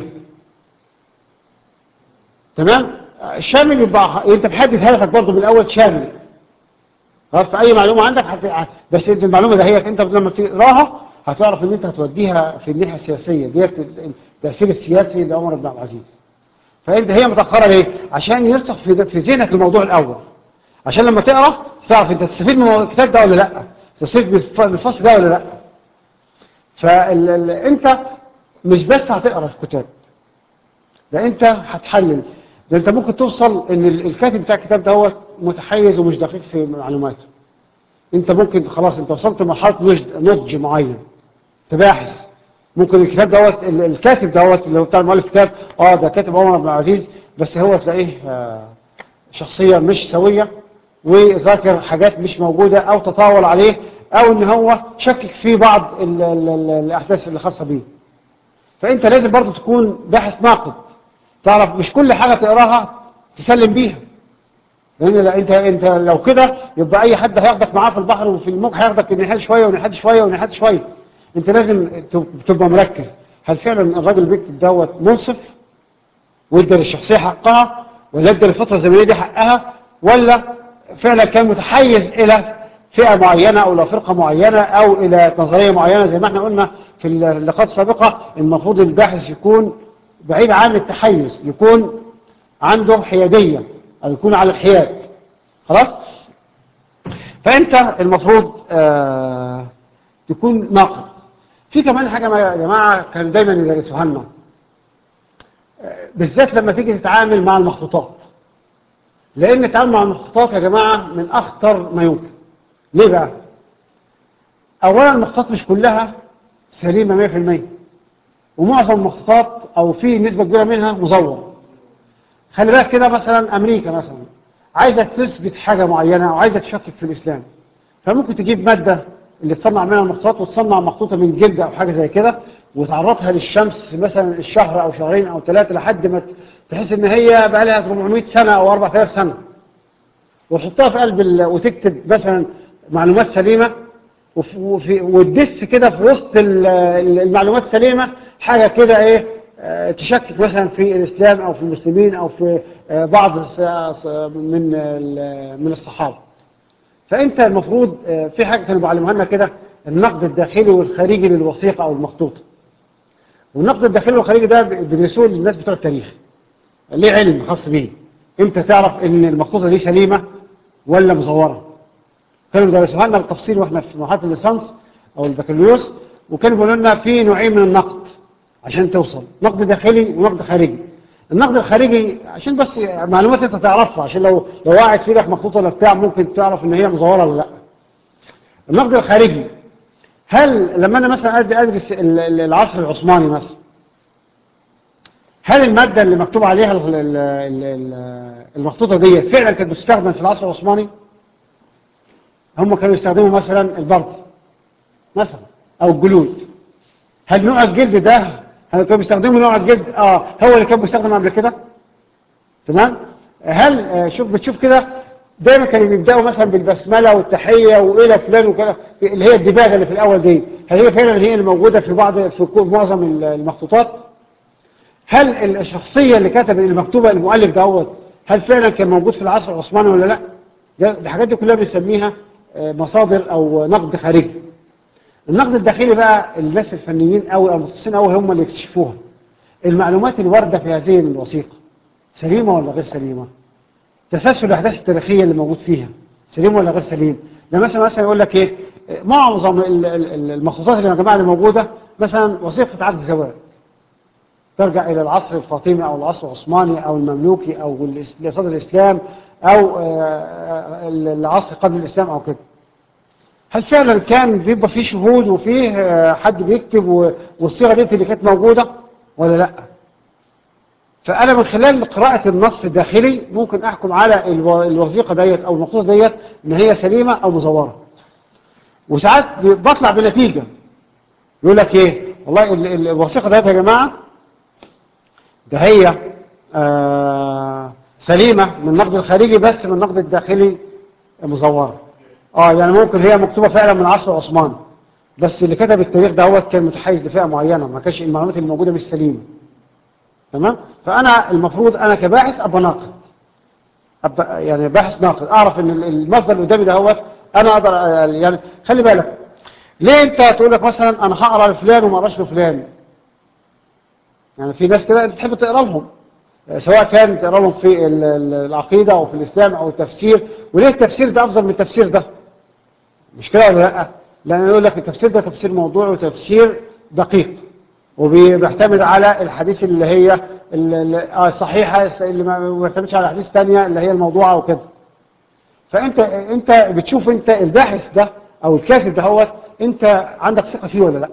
تمام آه، شامل يبقى انت محدد هدفك برضه من الاول شامل خلاص اي معلومه عندك هت... بس انت المعلومه ده هي انت لما تقراها هتعرف ان انت هتوديها في الناحيه السياسيه ديت التاثير السياسي لعمر بن عبد العزيز فانت هي متاخره ليه عشان يرسخ في في ذهنك الموضوع الاول عشان لما تقرا تعرف انت تستفيد من الكتاب ده ولا لا تستفيد من الف- من الفصل ده ولا لا فانت مش بس هتقرا الكتاب ده انت هتحلل ده انت ممكن توصل ان ال- الكاتب بتاع الكتاب ده هو متحيز ومش دقيق في معلوماته انت ممكن خلاص انت وصلت لمرحله نضج نضج معين تباحث ممكن الكتاب دوت ال- الكاتب دوت اللي هو بتاع المؤلف كتاب اه ده كاتب عمر بن عبد العزيز بس هو تلاقيه آه، شخصيه مش سويه وذاكر حاجات مش موجوده او تطاول عليه او ان هو شكك في بعض ال ال ال الاحداث اللي خاصه بيه فانت لازم برضه تكون باحث ناقد تعرف مش كل حاجه تقراها تسلم بيها لان لا انت انت لو كده يبقى اي حد هياخدك معاه في البحر وفي الموج هياخدك من ناحيه شويه وناحيه شويه وناحيه شويه انت لازم تب- تبقى مركز هل فعلا الراجل اللي بيكتب دوت منصف وادى للشخصيه حقها ولا ادى للفتره الزمنيه دي حقها ولا فعلا كان متحيز الى فئه معينه او الى فرقه معينه او الى نظريه معينه زي ما احنا قلنا في اللقاءات السابقه المفروض الباحث يكون بعيد عن التحيز يكون عنده حياديه او يكون على الحياد خلاص فانت المفروض آه تكون ناقد في كمان حاجه ما- يا جماعه كانوا دايما يدرسوها لنا آه، بالذات لما تيجي تتعامل مع المخطوطات لان التعامل مع المخطوطات يا جماعه من اخطر ما يمكن ليه بقى اولا المخطوطات مش كلها سليمه 100% ومعظم المخطوطات او في نسبه كبيره منها مزور خلي بالك كده مثلا امريكا مثلا عايزه تثبت حاجه معينه او عايزه تشكك في الاسلام فممكن تجيب ماده اللي تصنع منها المخطوطات وتصنع مخطوطه من جلد او حاجه زي كده وتعرضها للشمس مثلا الشهر او شهرين او ثلاثه لحد ما تحس ان هي بقى لها 400 سنه او 4000 سنه وتحطها في قلب ال... وتكتب مثلا معلومات سليمه وفي... وفي... وتدس كده في وسط ال- ال- المعلومات السليمه حاجه كده ايه آه، تشكك مثلا في الاسلام او في المسلمين او في آه، بعض الس- س- من ال- من الصحابه فانت المفروض آه، في حاجه كانوا بيعلموها لنا كده النقد الداخلي والخارجي للوثيقه او المخطوطه والنقد الداخلي والخارجي ده بيدرسوه للناس بتوع التاريخ ليه علم خاص بيه امتى تعرف ان المخطوطه دي سليمه ولا مزوره كانوا بيدرسوها لنا بالتفصيل واحنا في مرحله الليسانس او البكالوريوس وكانوا بيقولوا لنا في نوعين من النقد عشان توصل نقد داخلي ونقد خارجي النقد الخارجي عشان بس معلومات انت تعرفها عشان لو لو وقعت في ايدك مخطوطه ولا بتاع ممكن تعرف ان هي مزوره ولا لا النقد الخارجي هل لما انا مثلا أد- ادرس ال- ال- العصر العثماني مثلا هل الماده اللي مكتوب عليها ال- ال- ال- ال- المخطوطه دي فعلا كانت بتستخدم في العصر العثماني هم كانوا يستخدموا مثلا البرد مثلا او الجلود هل نوع الجلد ده هل كانوا بيستخدموا نوع الجلد اه هو اللي كان بيستخدم قبل كده تمام هل آه، شوف بتشوف كده دايما كانوا بيبداوا مثلا بالبسمله والتحيه والى فلان وكده اللي هي الدباغه اللي في الاول دي هل هي فعلا هي اللي موجوده في بعض في كو- معظم المخطوطات هل الشخصيه اللي كتب المكتوبه المؤلف دوت هل فعلا كان موجود في العصر العثماني ولا لا ده- الحاجات دي كلها بنسميها آه، مصادر او نقد خارجي النقد الداخلي بقى الناس الفنيين قوي او المختصين قوي هم اللي يكتشفوها المعلومات الواردة في هذه الوثيقة سليمة ولا غير سليمة تسلسل الأحداث التاريخية اللي موجود فيها سليم ولا غير سليم ده مثلا مثلا يقول لك ايه معظم ال- ال- ال- المخطوطات اللي يا جماعة اللي موجودة مثلا وثيقة عقد زواج ترجع إلى العصر الفاطمي أو العصر العثماني أو المملوكي أو الاس- صدر الإسلام أو آه، العصر قبل الإسلام أو كده هل فعلا كان بيبقى فيه شهود وفيه آه، حد بيكتب و- والصيغة دي اللي كانت موجودة ولا لا فأنا من خلال قراءة النص الداخلي ممكن أحكم على الو- الوثيقة ديت أو المخطوطة ديت إن هي سليمة أو مزورة وساعات بطلع بنتيجة يقول لك إيه والله ال- ال- الوثيقة ديت يا جماعة ده هي آه سليمة من النقد الخارجي بس من النقد الداخلي مزورة اه يعني ممكن هي مكتوبة فعلا من عصر عثمان بس اللي كتب التاريخ دوت كان متحيز لفئة معينة ما كانش المعلومات اللي موجودة مش سليمة تمام فأنا المفروض أنا كباحث أبقى ناقد أبقى يعني باحث ناقد أعرف إن المصدر اللي قدامي دوت أنا أقدر آه، يعني خلي بالك ليه أنت تقول لك مثلا أنا هقرا لفلان وما اقراش لفلان يعني في ناس كده أنت تحب تقرا لهم سواء كان تقرا لهم في ال- ال- العقيدة أو في الإسلام أو التفسير وليه التفسير ده أفضل من التفسير ده مش كده ولا لا لأن يقول لك التفسير ده تفسير موضوعي وتفسير دقيق وبيعتمد على الحديث اللي هي ال- ال- آه الصحيحة اللي ما بيعتمدش على حديث تانية اللي هي الموضوعة وكده فأنت أنت بتشوف أنت الباحث ده أو الكاتب ده هو أنت عندك ثقة فيه ولا لا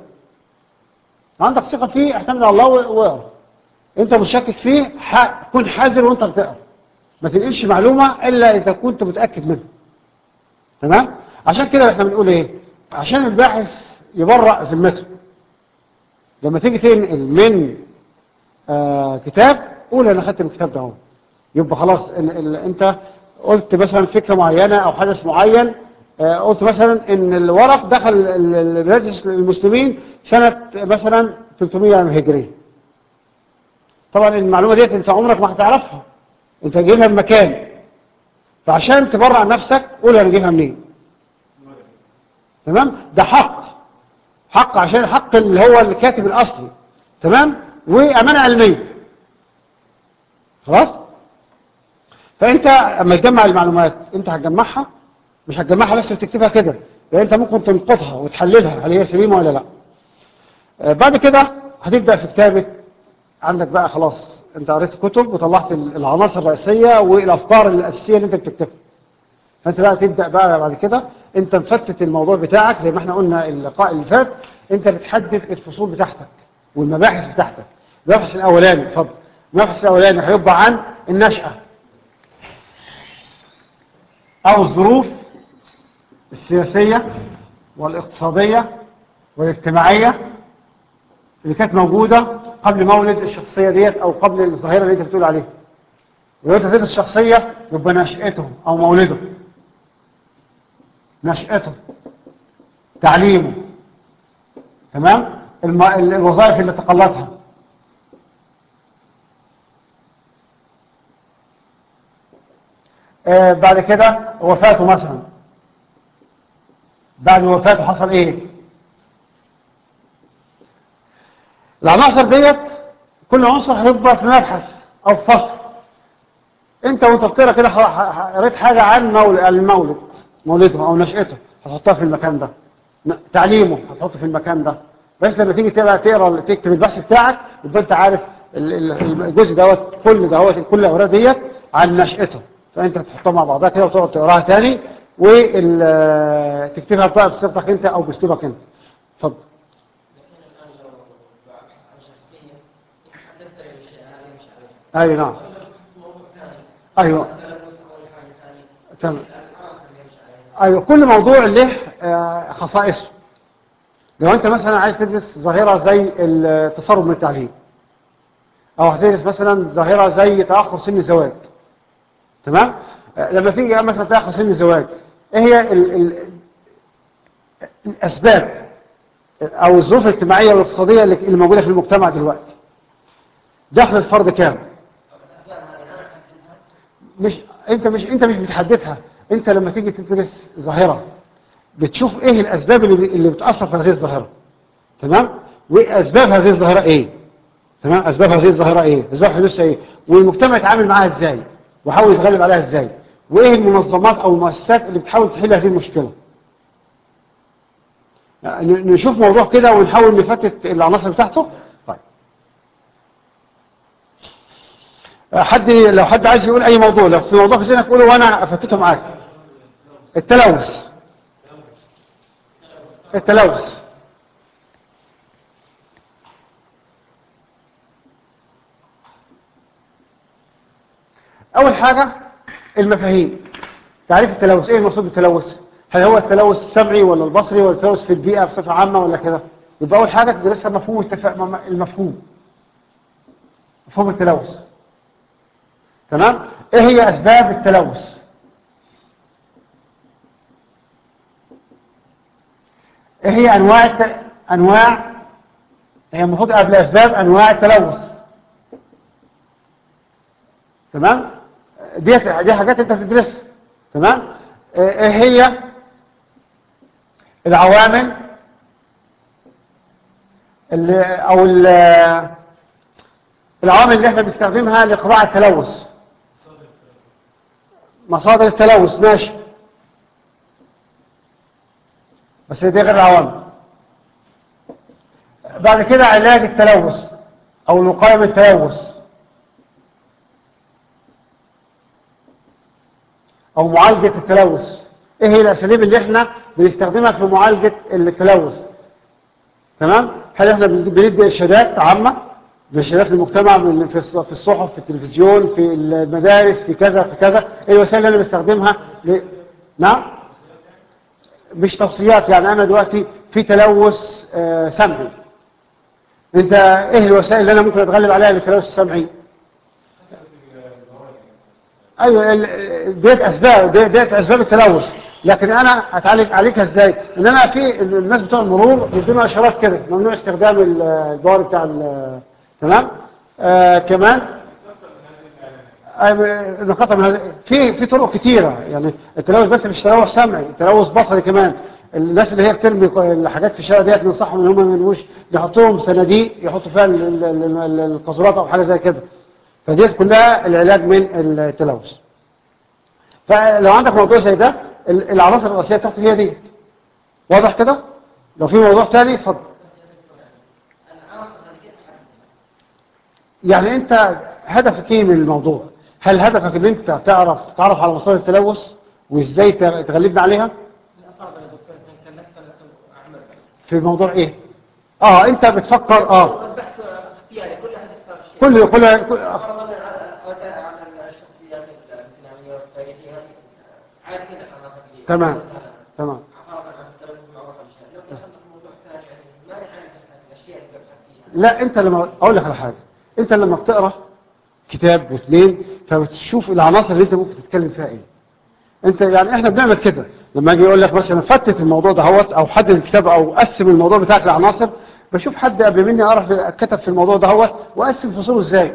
عندك ثقة فيه اعتمد على الله و- واقرا أنت مش شاكك فيه ح- كن حذر وأنت بتقرا ما تنقلش معلومة إلا إذا كنت متأكد منها تمام عشان كده احنا بنقول ايه عشان الباحث يبرأ ذمته لما تيجي تنقل من آه كتاب قول انا خدت من الكتاب ده اهو يبقى خلاص ال ال انت قلت مثلا فكرة معينة او حدث معين آه قلت مثلا ان الورق دخل ال- ال- بلاد المسلمين سنة مثلا 300 هجرية طبعا المعلومة ديت انت عمرك ما هتعرفها انت جايبها من مكان فعشان تبرع نفسك قول انا جايبها منين تمام ده حق حق عشان حق اللي هو الكاتب الأصلي تمام وأمانة علمية خلاص فأنت أما تجمع المعلومات أنت هتجمعها مش هتجمعها بس وتكتبها كده لأن أنت ممكن تنقطها وتحللها هل هي سليمة ولا لا آه، بعد كده هتبدأ في كتابة عندك بقى خلاص أنت قريت كتب وطلعت العناصر الرئيسية والأفكار الأساسية اللي أنت بتكتبها فانت بقى تبدأ بقى بعد كده انت مفتت الموضوع بتاعك زي ما احنا قلنا اللقاء اللي فات انت بتحدد الفصول بتاعتك والمباحث بتاعتك المبحث الاولاني اتفضل المبحث الاولاني هيبقى عن النشأة او الظروف السياسية والاقتصادية والاجتماعية اللي كانت موجودة قبل مولد الشخصية ديت او قبل الظاهرة اللي انت بتقول عليها ولو تدرس الشخصية يبقى نشأته أو مولده نشأته تعليمه تمام الم... ال- الوظائف اللي تقلتها آه بعد كده وفاته مثلا بعد وفاته حصل ايه العناصر ديت كل عنصر هيبقى في مبحث او في فصل انت وانت بتقرا كده ح- ح- قريت حاجه عن مول- المولد مولده او نشأته هتحطها في المكان ده ن- تعليمه هتحطه في المكان ده بس لما تيجي تقرا تقرا تكتب البحث بتاعك يبقى انت عارف ال- ال- الجزء دوت كل دوت كل الاوراق ديت عن نشأته فانت تحطها مع بعضها كده وتقعد تقراها تاني وتكتبها بقى بصيغتك انت او باسلوبك انت اتفضل لكن الآن لو بعد عن شخصية حددت لي الأشياء هذه مش عارفها ايوه نعم موضوع ثاني ايوه مثلا أول حاجة ثانية تمام الآن عرفت اللي مش عارفها ايوه كل موضوع له آه، خصائصه لو انت مثلا عايز تدرس ظاهرة زي التسرب من التعليم او هتدرس مثلا ظاهرة زي تأخر سن الزواج تمام آه، لما تيجي مثلا تأخر سن الزواج ايه هي ال ال الاسباب او الظروف الاجتماعية والاقتصادية اللي اللي موجودة في المجتمع دلوقتي دخل الفرد كام مش انت مش انت مش بتحددها انت لما تيجي تدرس ظاهرة بتشوف ايه الاسباب اللي اللي بتأثر في هذه الظاهرة تمام واسباب هذه الظاهرة ايه تمام اسباب هذه الظاهرة ايه اسباب حدوثها ايه والمجتمع يتعامل معاها ازاي وحاول يتغلب عليها ازاي وايه المنظمات او المؤسسات اللي بتحاول تحل هذه المشكلة ن- نشوف موضوع كده ونحاول نفتت العناصر بتاعته طيب حد لو حد عايز يقول اي موضوع لو في موضوع في ذهنك قوله وانا افتته معاك التلوث التلوث اول حاجة المفاهيم تعريف التلوث ايه المقصود بالتلوث هل هو التلوث السمعي ولا البصري ولا التلوث في البيئة بصفة عامة ولا كده يبقى اول حاجة تدرسها مفهوم التفا... المفهوم مفهوم التلوث تمام ايه هي اسباب التلوث ايه هي انواع الت... انواع هي المفروض قبل اسباب انواع التلوث تمام دي دي حاجات انت بتدرسها تمام ايه هي العوامل اللي او ال- العوامل اللي احنا بنستخدمها لقضاء التلوث مصادر التلوث ماشي بس دي غير العوامل بعد كده علاج التلوث او الوقايه من التلوث او معالجة التلوث ايه هي الاساليب اللي احنا بنستخدمها في معالجة التلوث تمام هل احنا بندي ارشادات عامة ارشادات للمجتمع من- في الص- في الصحف في التلفزيون في المدارس في كذا في كذا ايه الوسائل اللي انا بستخدمها ل... نعم مش توصيات يعني انا دلوقتي في تلوث آه، سمعي انت ايه الوسائل اللي انا ممكن اتغلب عليها للتلوث السمعي ايوه ال- ديت اسباب دي- ديت اسباب التلوث لكن انا هتعالج عليكها ازاي ان انا في الناس بتوع المرور بيدونا اشارات كده ممنوع استخدام ال- البوار بتاع ال- تمام آه كمان آه، نقاط من هذا في في طرق كتيره يعني التلوث بس مش تلوث سمعي التلوث بصري كمان الناس اللي هي بترمي الحاجات في الشارع ديت ننصحهم ان هم ما يرموش يحطوهم صناديق يحطوا فيها ال- ال- ال- ال- القاذورات او حاجه زي كده فديت كلها العلاج من التلوث فلو عندك موضوع زي ده ال- العناصر الرئيسيه بتاعته هي دي واضح كده لو في موضوع تاني اتفضل يعني انت هدفك ايه من الموضوع هل هدفك ان انت تعرف تعرف على مصادر التلوث وازاي ت- تغلبنا عليها الأفضل يا دكتور إن كان لك أعمل في موضوع ايه اه انت بتفكر اه البحث اختياري كل أحد يختار شيء كل كل, كل فرضا على على الشخصيات الإسلامية والتاريخية هذه عادي كده حركة لي. تمام تمام فرضا عن التلوث معروف الأشياء لو دخلنا في موضوع ثاني يعني ما يعرف الأشياء اللي ببحث فيها لا انت لما اقول لك على حاجه انت لما بتقرا كتاب واثنين فبتشوف العناصر اللي انت ممكن تتكلم فيها ايه انت يعني احنا بنعمل كده لما اجي يقول لك مثلا فتت الموضوع ده هوت او حدد الكتاب او قسم الموضوع بتاعك لعناصر بشوف حد قبل مني اعرف كتب في الموضوع ده هوت واقسم فصوله ازاي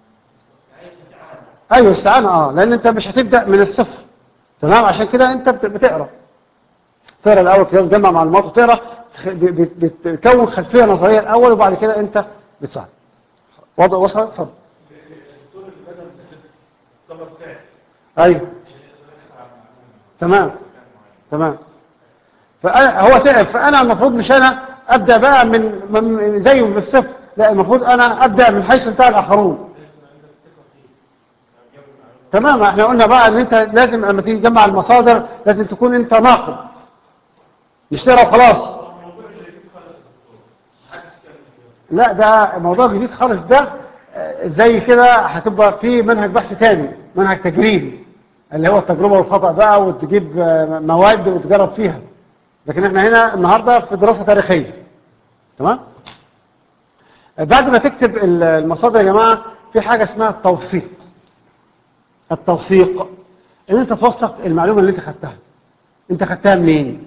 ايوه استعانه اه لان انت مش هتبدا من الصفر تمام عشان كده انت بت- بتقرا تقرا الاول كده تجمع معلومات وتقرا خ- ب- بت- بتكون خلفيه نظريه الاول وبعد كده انت بتصعد وضع وصل اتفضل ايوه تمام تمام فأنا هو تعب فانا المفروض مش انا ابدا بقى من, من زيه بالصفر لا المفروض انا ابدا من حيث انتهى الاخرون تمام احنا قلنا بقى ان انت لازم لما تيجي تجمع المصادر لازم تكون انت ناقد مش تقرا وخلاص لا ده موضوع جديد خالص ده آه، زي كده هتبقى في منهج بحث تاني منهج تجريبي اللي هو التجربة والخطأ بقى وتجيب آه، مواد وتجرب فيها لكن احنا هنا النهاردة في دراسة تاريخية تمام بعد ما تكتب ال- المصادر يا جماعة في حاجة اسمها التوثيق التوثيق ان انت توثق المعلومة اللي انت خدتها انت خدتها منين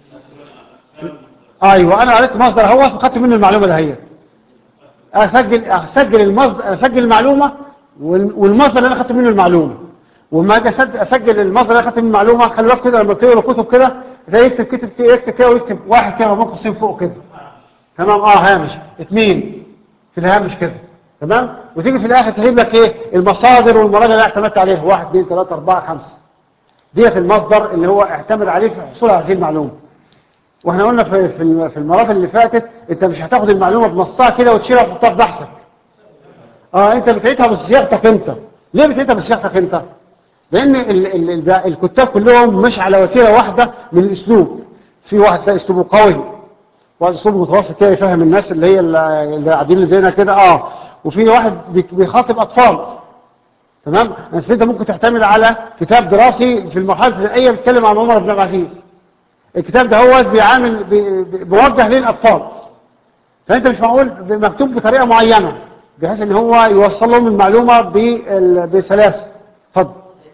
ايوه انا قريت مصدر اهو فخدت منه المعلومة دهيت اسجل اسجل المصدر اسجل المعلومة وال- والمصدر اللي انا خدت منه المعلومة وما اجي أسد- اسجل المصدر اللي انا خدت منه المعلومة خلي بالك كده لما تقرا كتب كده زي يكتب كتب كده يكتب كده ويكتب واحد كده ممكن قوسين فوق كده تمام اه هامش اثنين في الهامش كده تمام وتيجي في الاخر تجيب لك ايه المصادر والمراجع اللي اعتمدت عليها واحد اثنين ثلاثة أربعة خمسة ديت المصدر اللي هو اعتمد عليه في حصول على هذه المعلومة واحنا قلنا في في الم- في المرات اللي فاتت انت مش هتاخد المعلومة بنصها كده وتشيلها وتحطها في بحثك اه انت بتعيدها بصياغتك انت ليه بتعيدها بصياغتك انت لان ال ال ال الكتاب كلهم مش على وتيره واحده من الاسلوب في واحد تلاقي اسلوبه قوي واحد اسلوبه متوسط كده يفهم الناس اللي هي اللي اللي قاعدين زينا كده اه وفي واحد بي- بيخاطب اطفال تمام بس انت ممكن تعتمد على كتاب دراسي في المرحله الابتدائيه بيتكلم عن عمر بن عبد العزيز الكتاب ده هو بيعامل بي- بي- بيوجه للاطفال فانت مش معقول مكتوب بطريقه معينه بحيث ان هو يوصل لهم المعلومه بال- بسلاسه اتفضل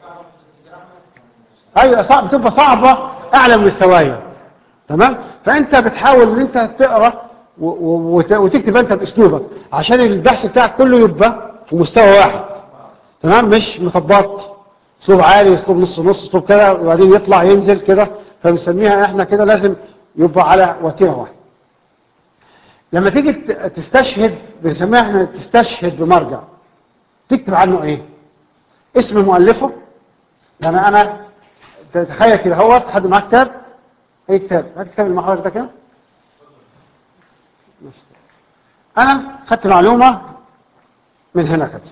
ايوه صعب بتبقى صعبه اعلى من مستواها تمام فانت بتحاول ان انت تقرا و- و- وت- وتكتب انت باسلوبك عشان البحث بتاعك كله يبقى في مستوى واحد تمام مش مطبات اسلوب عالي اسلوب نص نص اسلوب كده وبعدين يطلع ينزل كده فبنسميها احنا كده لازم يبقى على وتيره واحده لما تيجي ت- تستشهد بنسميها احنا تستشهد بمرجع تكتب عنه ايه اسم مؤلفه يعني انا تتخيل كده هو حد معاه كتاب اي كتاب هات كتاب المحاور ده كده انا خدت معلومة من هنا كده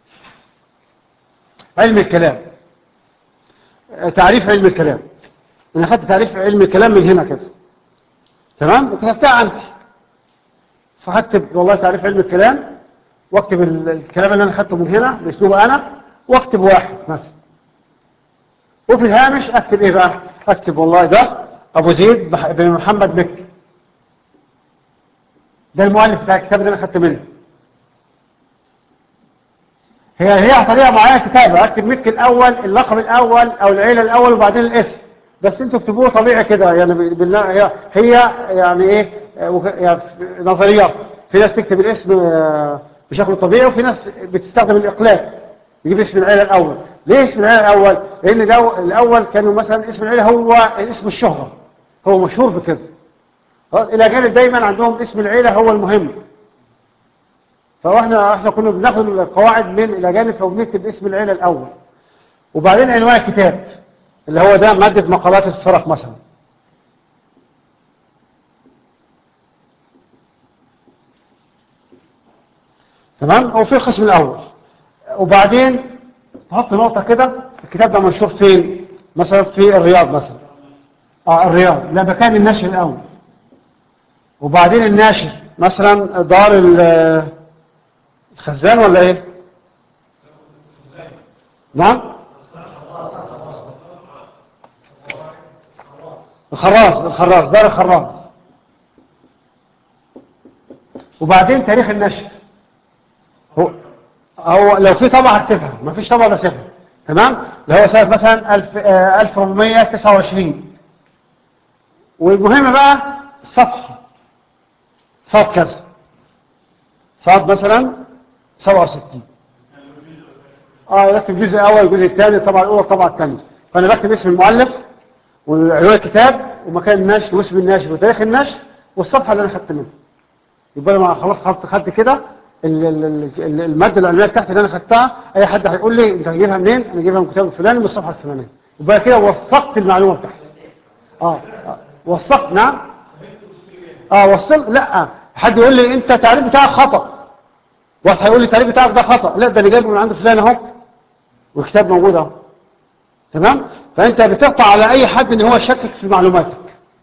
علم الكلام آه، تعريف علم الكلام انا خدت تعريف علم الكلام من هنا كده تمام وكتبتها عندي فهكتب والله تعريف علم الكلام واكتب ال- الكلام اللي انا خدته من هنا باسلوب انا واكتب واحد مثلا وفي الهامش اكتب ايه بقى اكتب والله ده ابو زيد بح- بن محمد مكي ده المؤلف بتاع الكتاب اللي انا خدت منه هي هي طريقه معينه كتابه اكتب مكي الاول اللقب الاول او العيله الاول وبعدين الاسم بس انتوا اكتبوه طبيعي كده يعني ب- بالله هي, هي يعني ايه آه، وك- يعني نظريات في ناس تكتب الاسم آه، بشكل طبيعي وفي ناس بتستخدم الاقلام يجيب اسم العيله الاول ليه اسم العيله الاول لان ده الاول كانوا مثلا اسم العيله هو اسم الشهره هو مشهور بكده خلاص؟ الاجانب دايما عندهم اسم العيله هو المهم فاحنا احنا كنا بناخد القواعد من الاجانب فبنكتب اسم العيله الاول وبعدين عنوان الكتاب اللي هو ده ماده مقالات الفرق مثلا تمام او في القسم الاول وبعدين تحط نقطه كده الكتاب ده منشور فين مثلا في الرياض مثلا اه الرياض لا مكان النشر الاول وبعدين الناشر مثلا دار ال- الخزان ولا ايه نعم الخراز الخراز دار الخراز وبعدين تاريخ النشر هو هو لو في طبعة هكتبها ما فيش طبعة بسيبها تمام اللي هو سنة مثلا 1000 آه، 1429 والمهم بقى الصفحة صاد كذا صاد مثلا 67 اه يكتب الجزء الاول الجزء الثاني الطبعه الاولى الطبعه الثانيه فانا بكتب اسم المؤلف وعنوان الكتاب ومكان النشر واسم الناشر وتاريخ النشر والصفحه اللي انا خدت منها يبقى انا خلاص خدت خدت كده ال- ال- ال- ال- الماده العلميه بتاعتي اللي انا خدتها اي حد هيقول لي انت هتجيبها منين انا جايبها من الكتاب الفلاني من الصفحه الفلانيه يبقى كده وثقت المعلومه بتاعتي اه آه. وثقت نعم اه وصل لا حد يقول لي انت التعريف بتاعك خطا واحد هيقول لي التعريف بتاعك ده خطا لا ده اللي جايبه من عند فلان اهو والكتاب موجود اهو تمام فانت بتقطع على اي حد ان هو يشكك في معلوماتك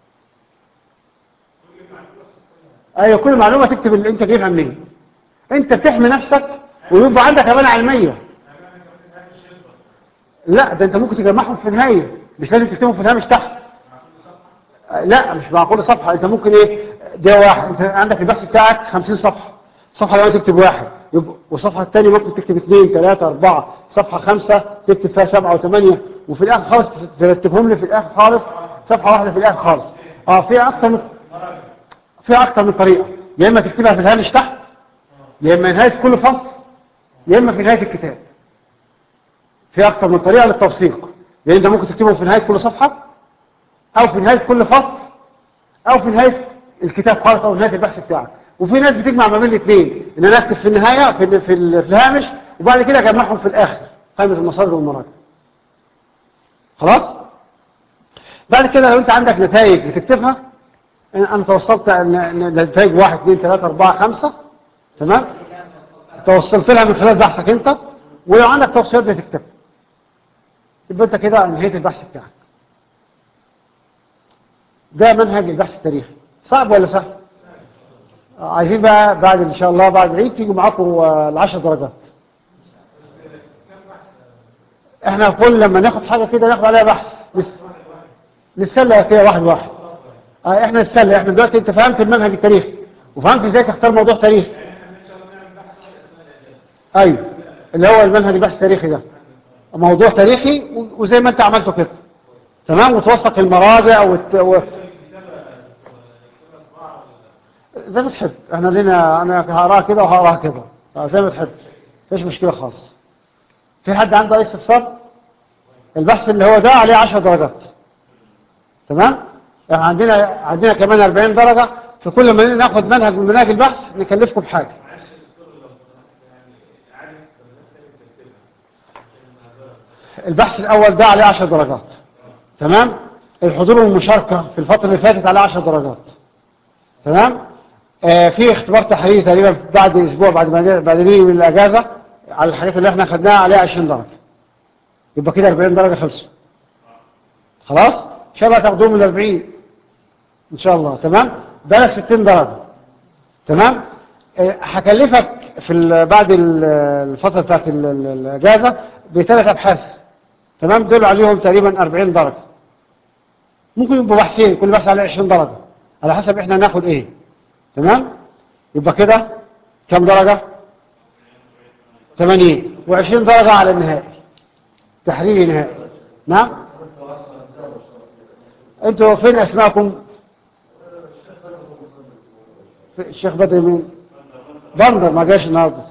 ايوه كل معلومه تكتب اللي انت جايبها منين انت بتحمي نفسك ويبقى عندك امانه علميه لا ده انت ممكن تجمعهم في النهايه مش لازم تكتبهم في الهامش تحت لا مش مع كل صفحه انت ممكن ايه ده واحد انت عندك البحث بتاعك 50 صفحة صفحة لو تكتب واحد يبقى والصفحة الثانية ممكن تكتب اثنين ثلاثة أربعة صفحة خمسة تكتب فيها سبعة وثمانية وفي الآخر خالص ترتبهم لي في الآخر خالص صفحة واحدة في الآخر خالص اه في أكتر من في أكتر من طريقة يا إما تكتبها في الهامش تحت يا إما نهاية كل فصل يا إما في نهاية الكتاب في أكتر من طريقة للتوثيق يعني أنت ممكن تكتبهم في نهاية كل صفحة أو في نهاية كل فصل أو في نهاية الكتاب خالص أو نهاية البحث بتاعك وفي ناس بتجمع ما بين الاثنين إن أنا أكتب في النهاية في, ال- في, ال- في الهامش وبعد كده أجمعهم في الآخر قائمة المصادر والمراجع خلاص بعد كده لو أنت عندك نتائج بتكتبها أنا توصلت أن أن نتائج واحد اثنين ثلاثة أربعة خمسة تمام توصلت لها من خلال بحثك أنت ولو عندك توصيات بتكتبها يبقى أنت كده انهيت البحث بتاعك ده منهج البحث التاريخي صعب ولا سهل آه، عايزين بقى بعد ان شاء الله بعد العيد تيجوا معاكم آه، العشر درجات احنا كل لما ناخد حاجة كده ناخد عليها بحث نس- نتسلى فيها واحد واحد اه احنا نتسلى احنا دلوقتي انت فهمت المنهج التاريخي وفهمت ازاي تختار موضوع تاريخي ايوه اللي هو المنهج البحث التاريخي ده موضوع تاريخي و- وزي ما انت عملته كده تمام وتوثق المراجع وت... و... زي ما تحب احنا لنا انا هقراها كده وهقراها كده اه زي ما تحب مفيش مشكله خالص في حد عنده اي استفسار البحث اللي هو ده عليه 10 درجات تمام احنا عندنا عندنا كمان 40 درجه في كل ما ناخد منهج من مناهج البحث نكلفكم بحاجه البحث الاول ده عليه 10 درجات تمام الحضور والمشاركه في الفتره اللي فاتت عليه 10 درجات تمام آه في اختبار تحريري تقريبا بعد اسبوع بعد ما بعد ما نيجي من الاجازه على الحاجات اللي احنا خدناها عليها 20 درجه يبقى كده 40 درجه خلصوا خلاص ان شاء الله تاخدوهم من 40 ان شاء الله تمام ده لك 60 درجه تمام آه، هكلفك في ال- بعد ال- الفتره بتاعت ال- ال- الاجازه بثلاث ابحاث تمام دول عليهم تقريبا 40 درجه ممكن يبقوا بحثين كل بحث عليه 20 درجه على حسب احنا ناخد ايه تمام يبقى كده كم درجه 80 و20 درجه على النهائي تحريري نهائي نعم انتوا فين اسماءكم في- الشيخ بدر مين بندر ما جاش النهارده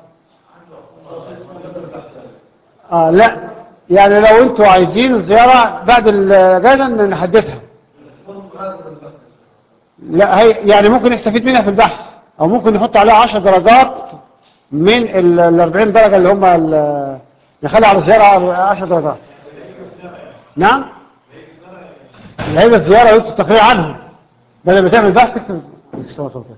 اه لا يعني لو انتوا عايزين الزياره بعد الاجازه نحددها لا هي يعني ممكن نستفيد منها في البحث او ممكن نحط عليها 10 درجات من ال ال 40 درجه اللي هم ال- نخلي على الزياره 10 درجات نعم العيبه الزياره يكتب تقرير عنهم بدل ما تعمل بحث تكتب الصلاة والسلام.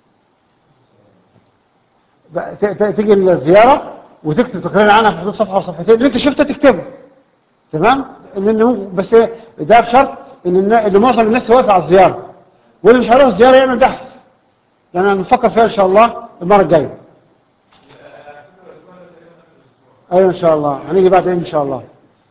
بقى ت- ت- تيجي الزياره وتكتب تقرير عنها في حدود صفحه وصفحتين اللي انت شفته تكتبه تمام لان ممكن- بس ده بشرط ان النا- ان معظم الناس واقفه على الزياره واللي مش هيروح الزياره يعمل بحث لان هنفكر فيها ان شاء الله المره الجايه ايوه ان شاء الله هنيجي بعد ان شاء الله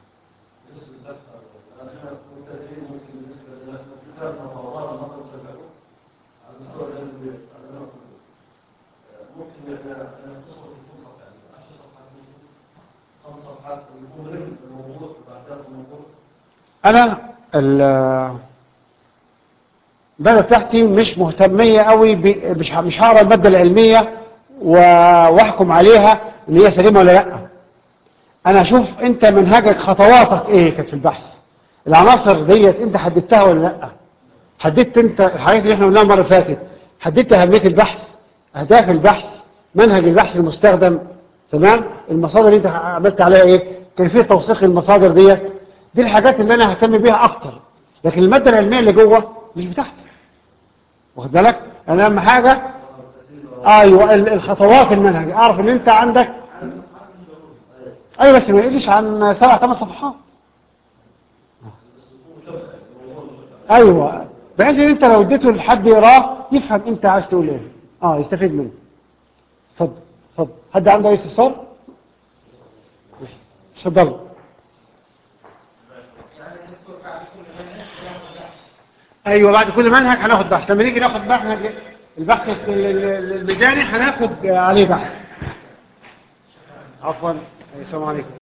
انا ال- البلد بتاعتي مش مهتمية قوي ب- مش ه- مش هقرا المادة العلمية و- واحكم عليها ان هي سليمة ولا لا انا اشوف انت منهجك خطواتك ايه كانت في البحث العناصر ديت انت حددتها ولا لا حددت انت الحاجات اللي احنا قلناها المره اللي فاتت حددت اهميه البحث اهداف البحث منهج البحث المستخدم تمام المصادر اللي انت عملت عليها ايه كيفيه توثيق المصادر ديت دي الحاجات اللي انا ههتم بيها اكتر لكن الماده العلميه اللي جوه مش بتاعتي واخد بالك انا اهم حاجه ايوه ال- الخطوات المنهج اعرف ان انت عندك ايوه بس ما يقلش عن سبع ثمان صفحات ايوه بحيث ان انت لو اديته لحد يقراه يفهم انت عايز تقول ايه اه يستفيد منه اتفضل اتفضل حد عنده اي استفسار اتفضل ايوه بعد كل منهج هناخد بحث لما نيجي ناخد بحث البحث ال- ال- ال- الميداني هناخد عليه بحث عفوا السلام عليكم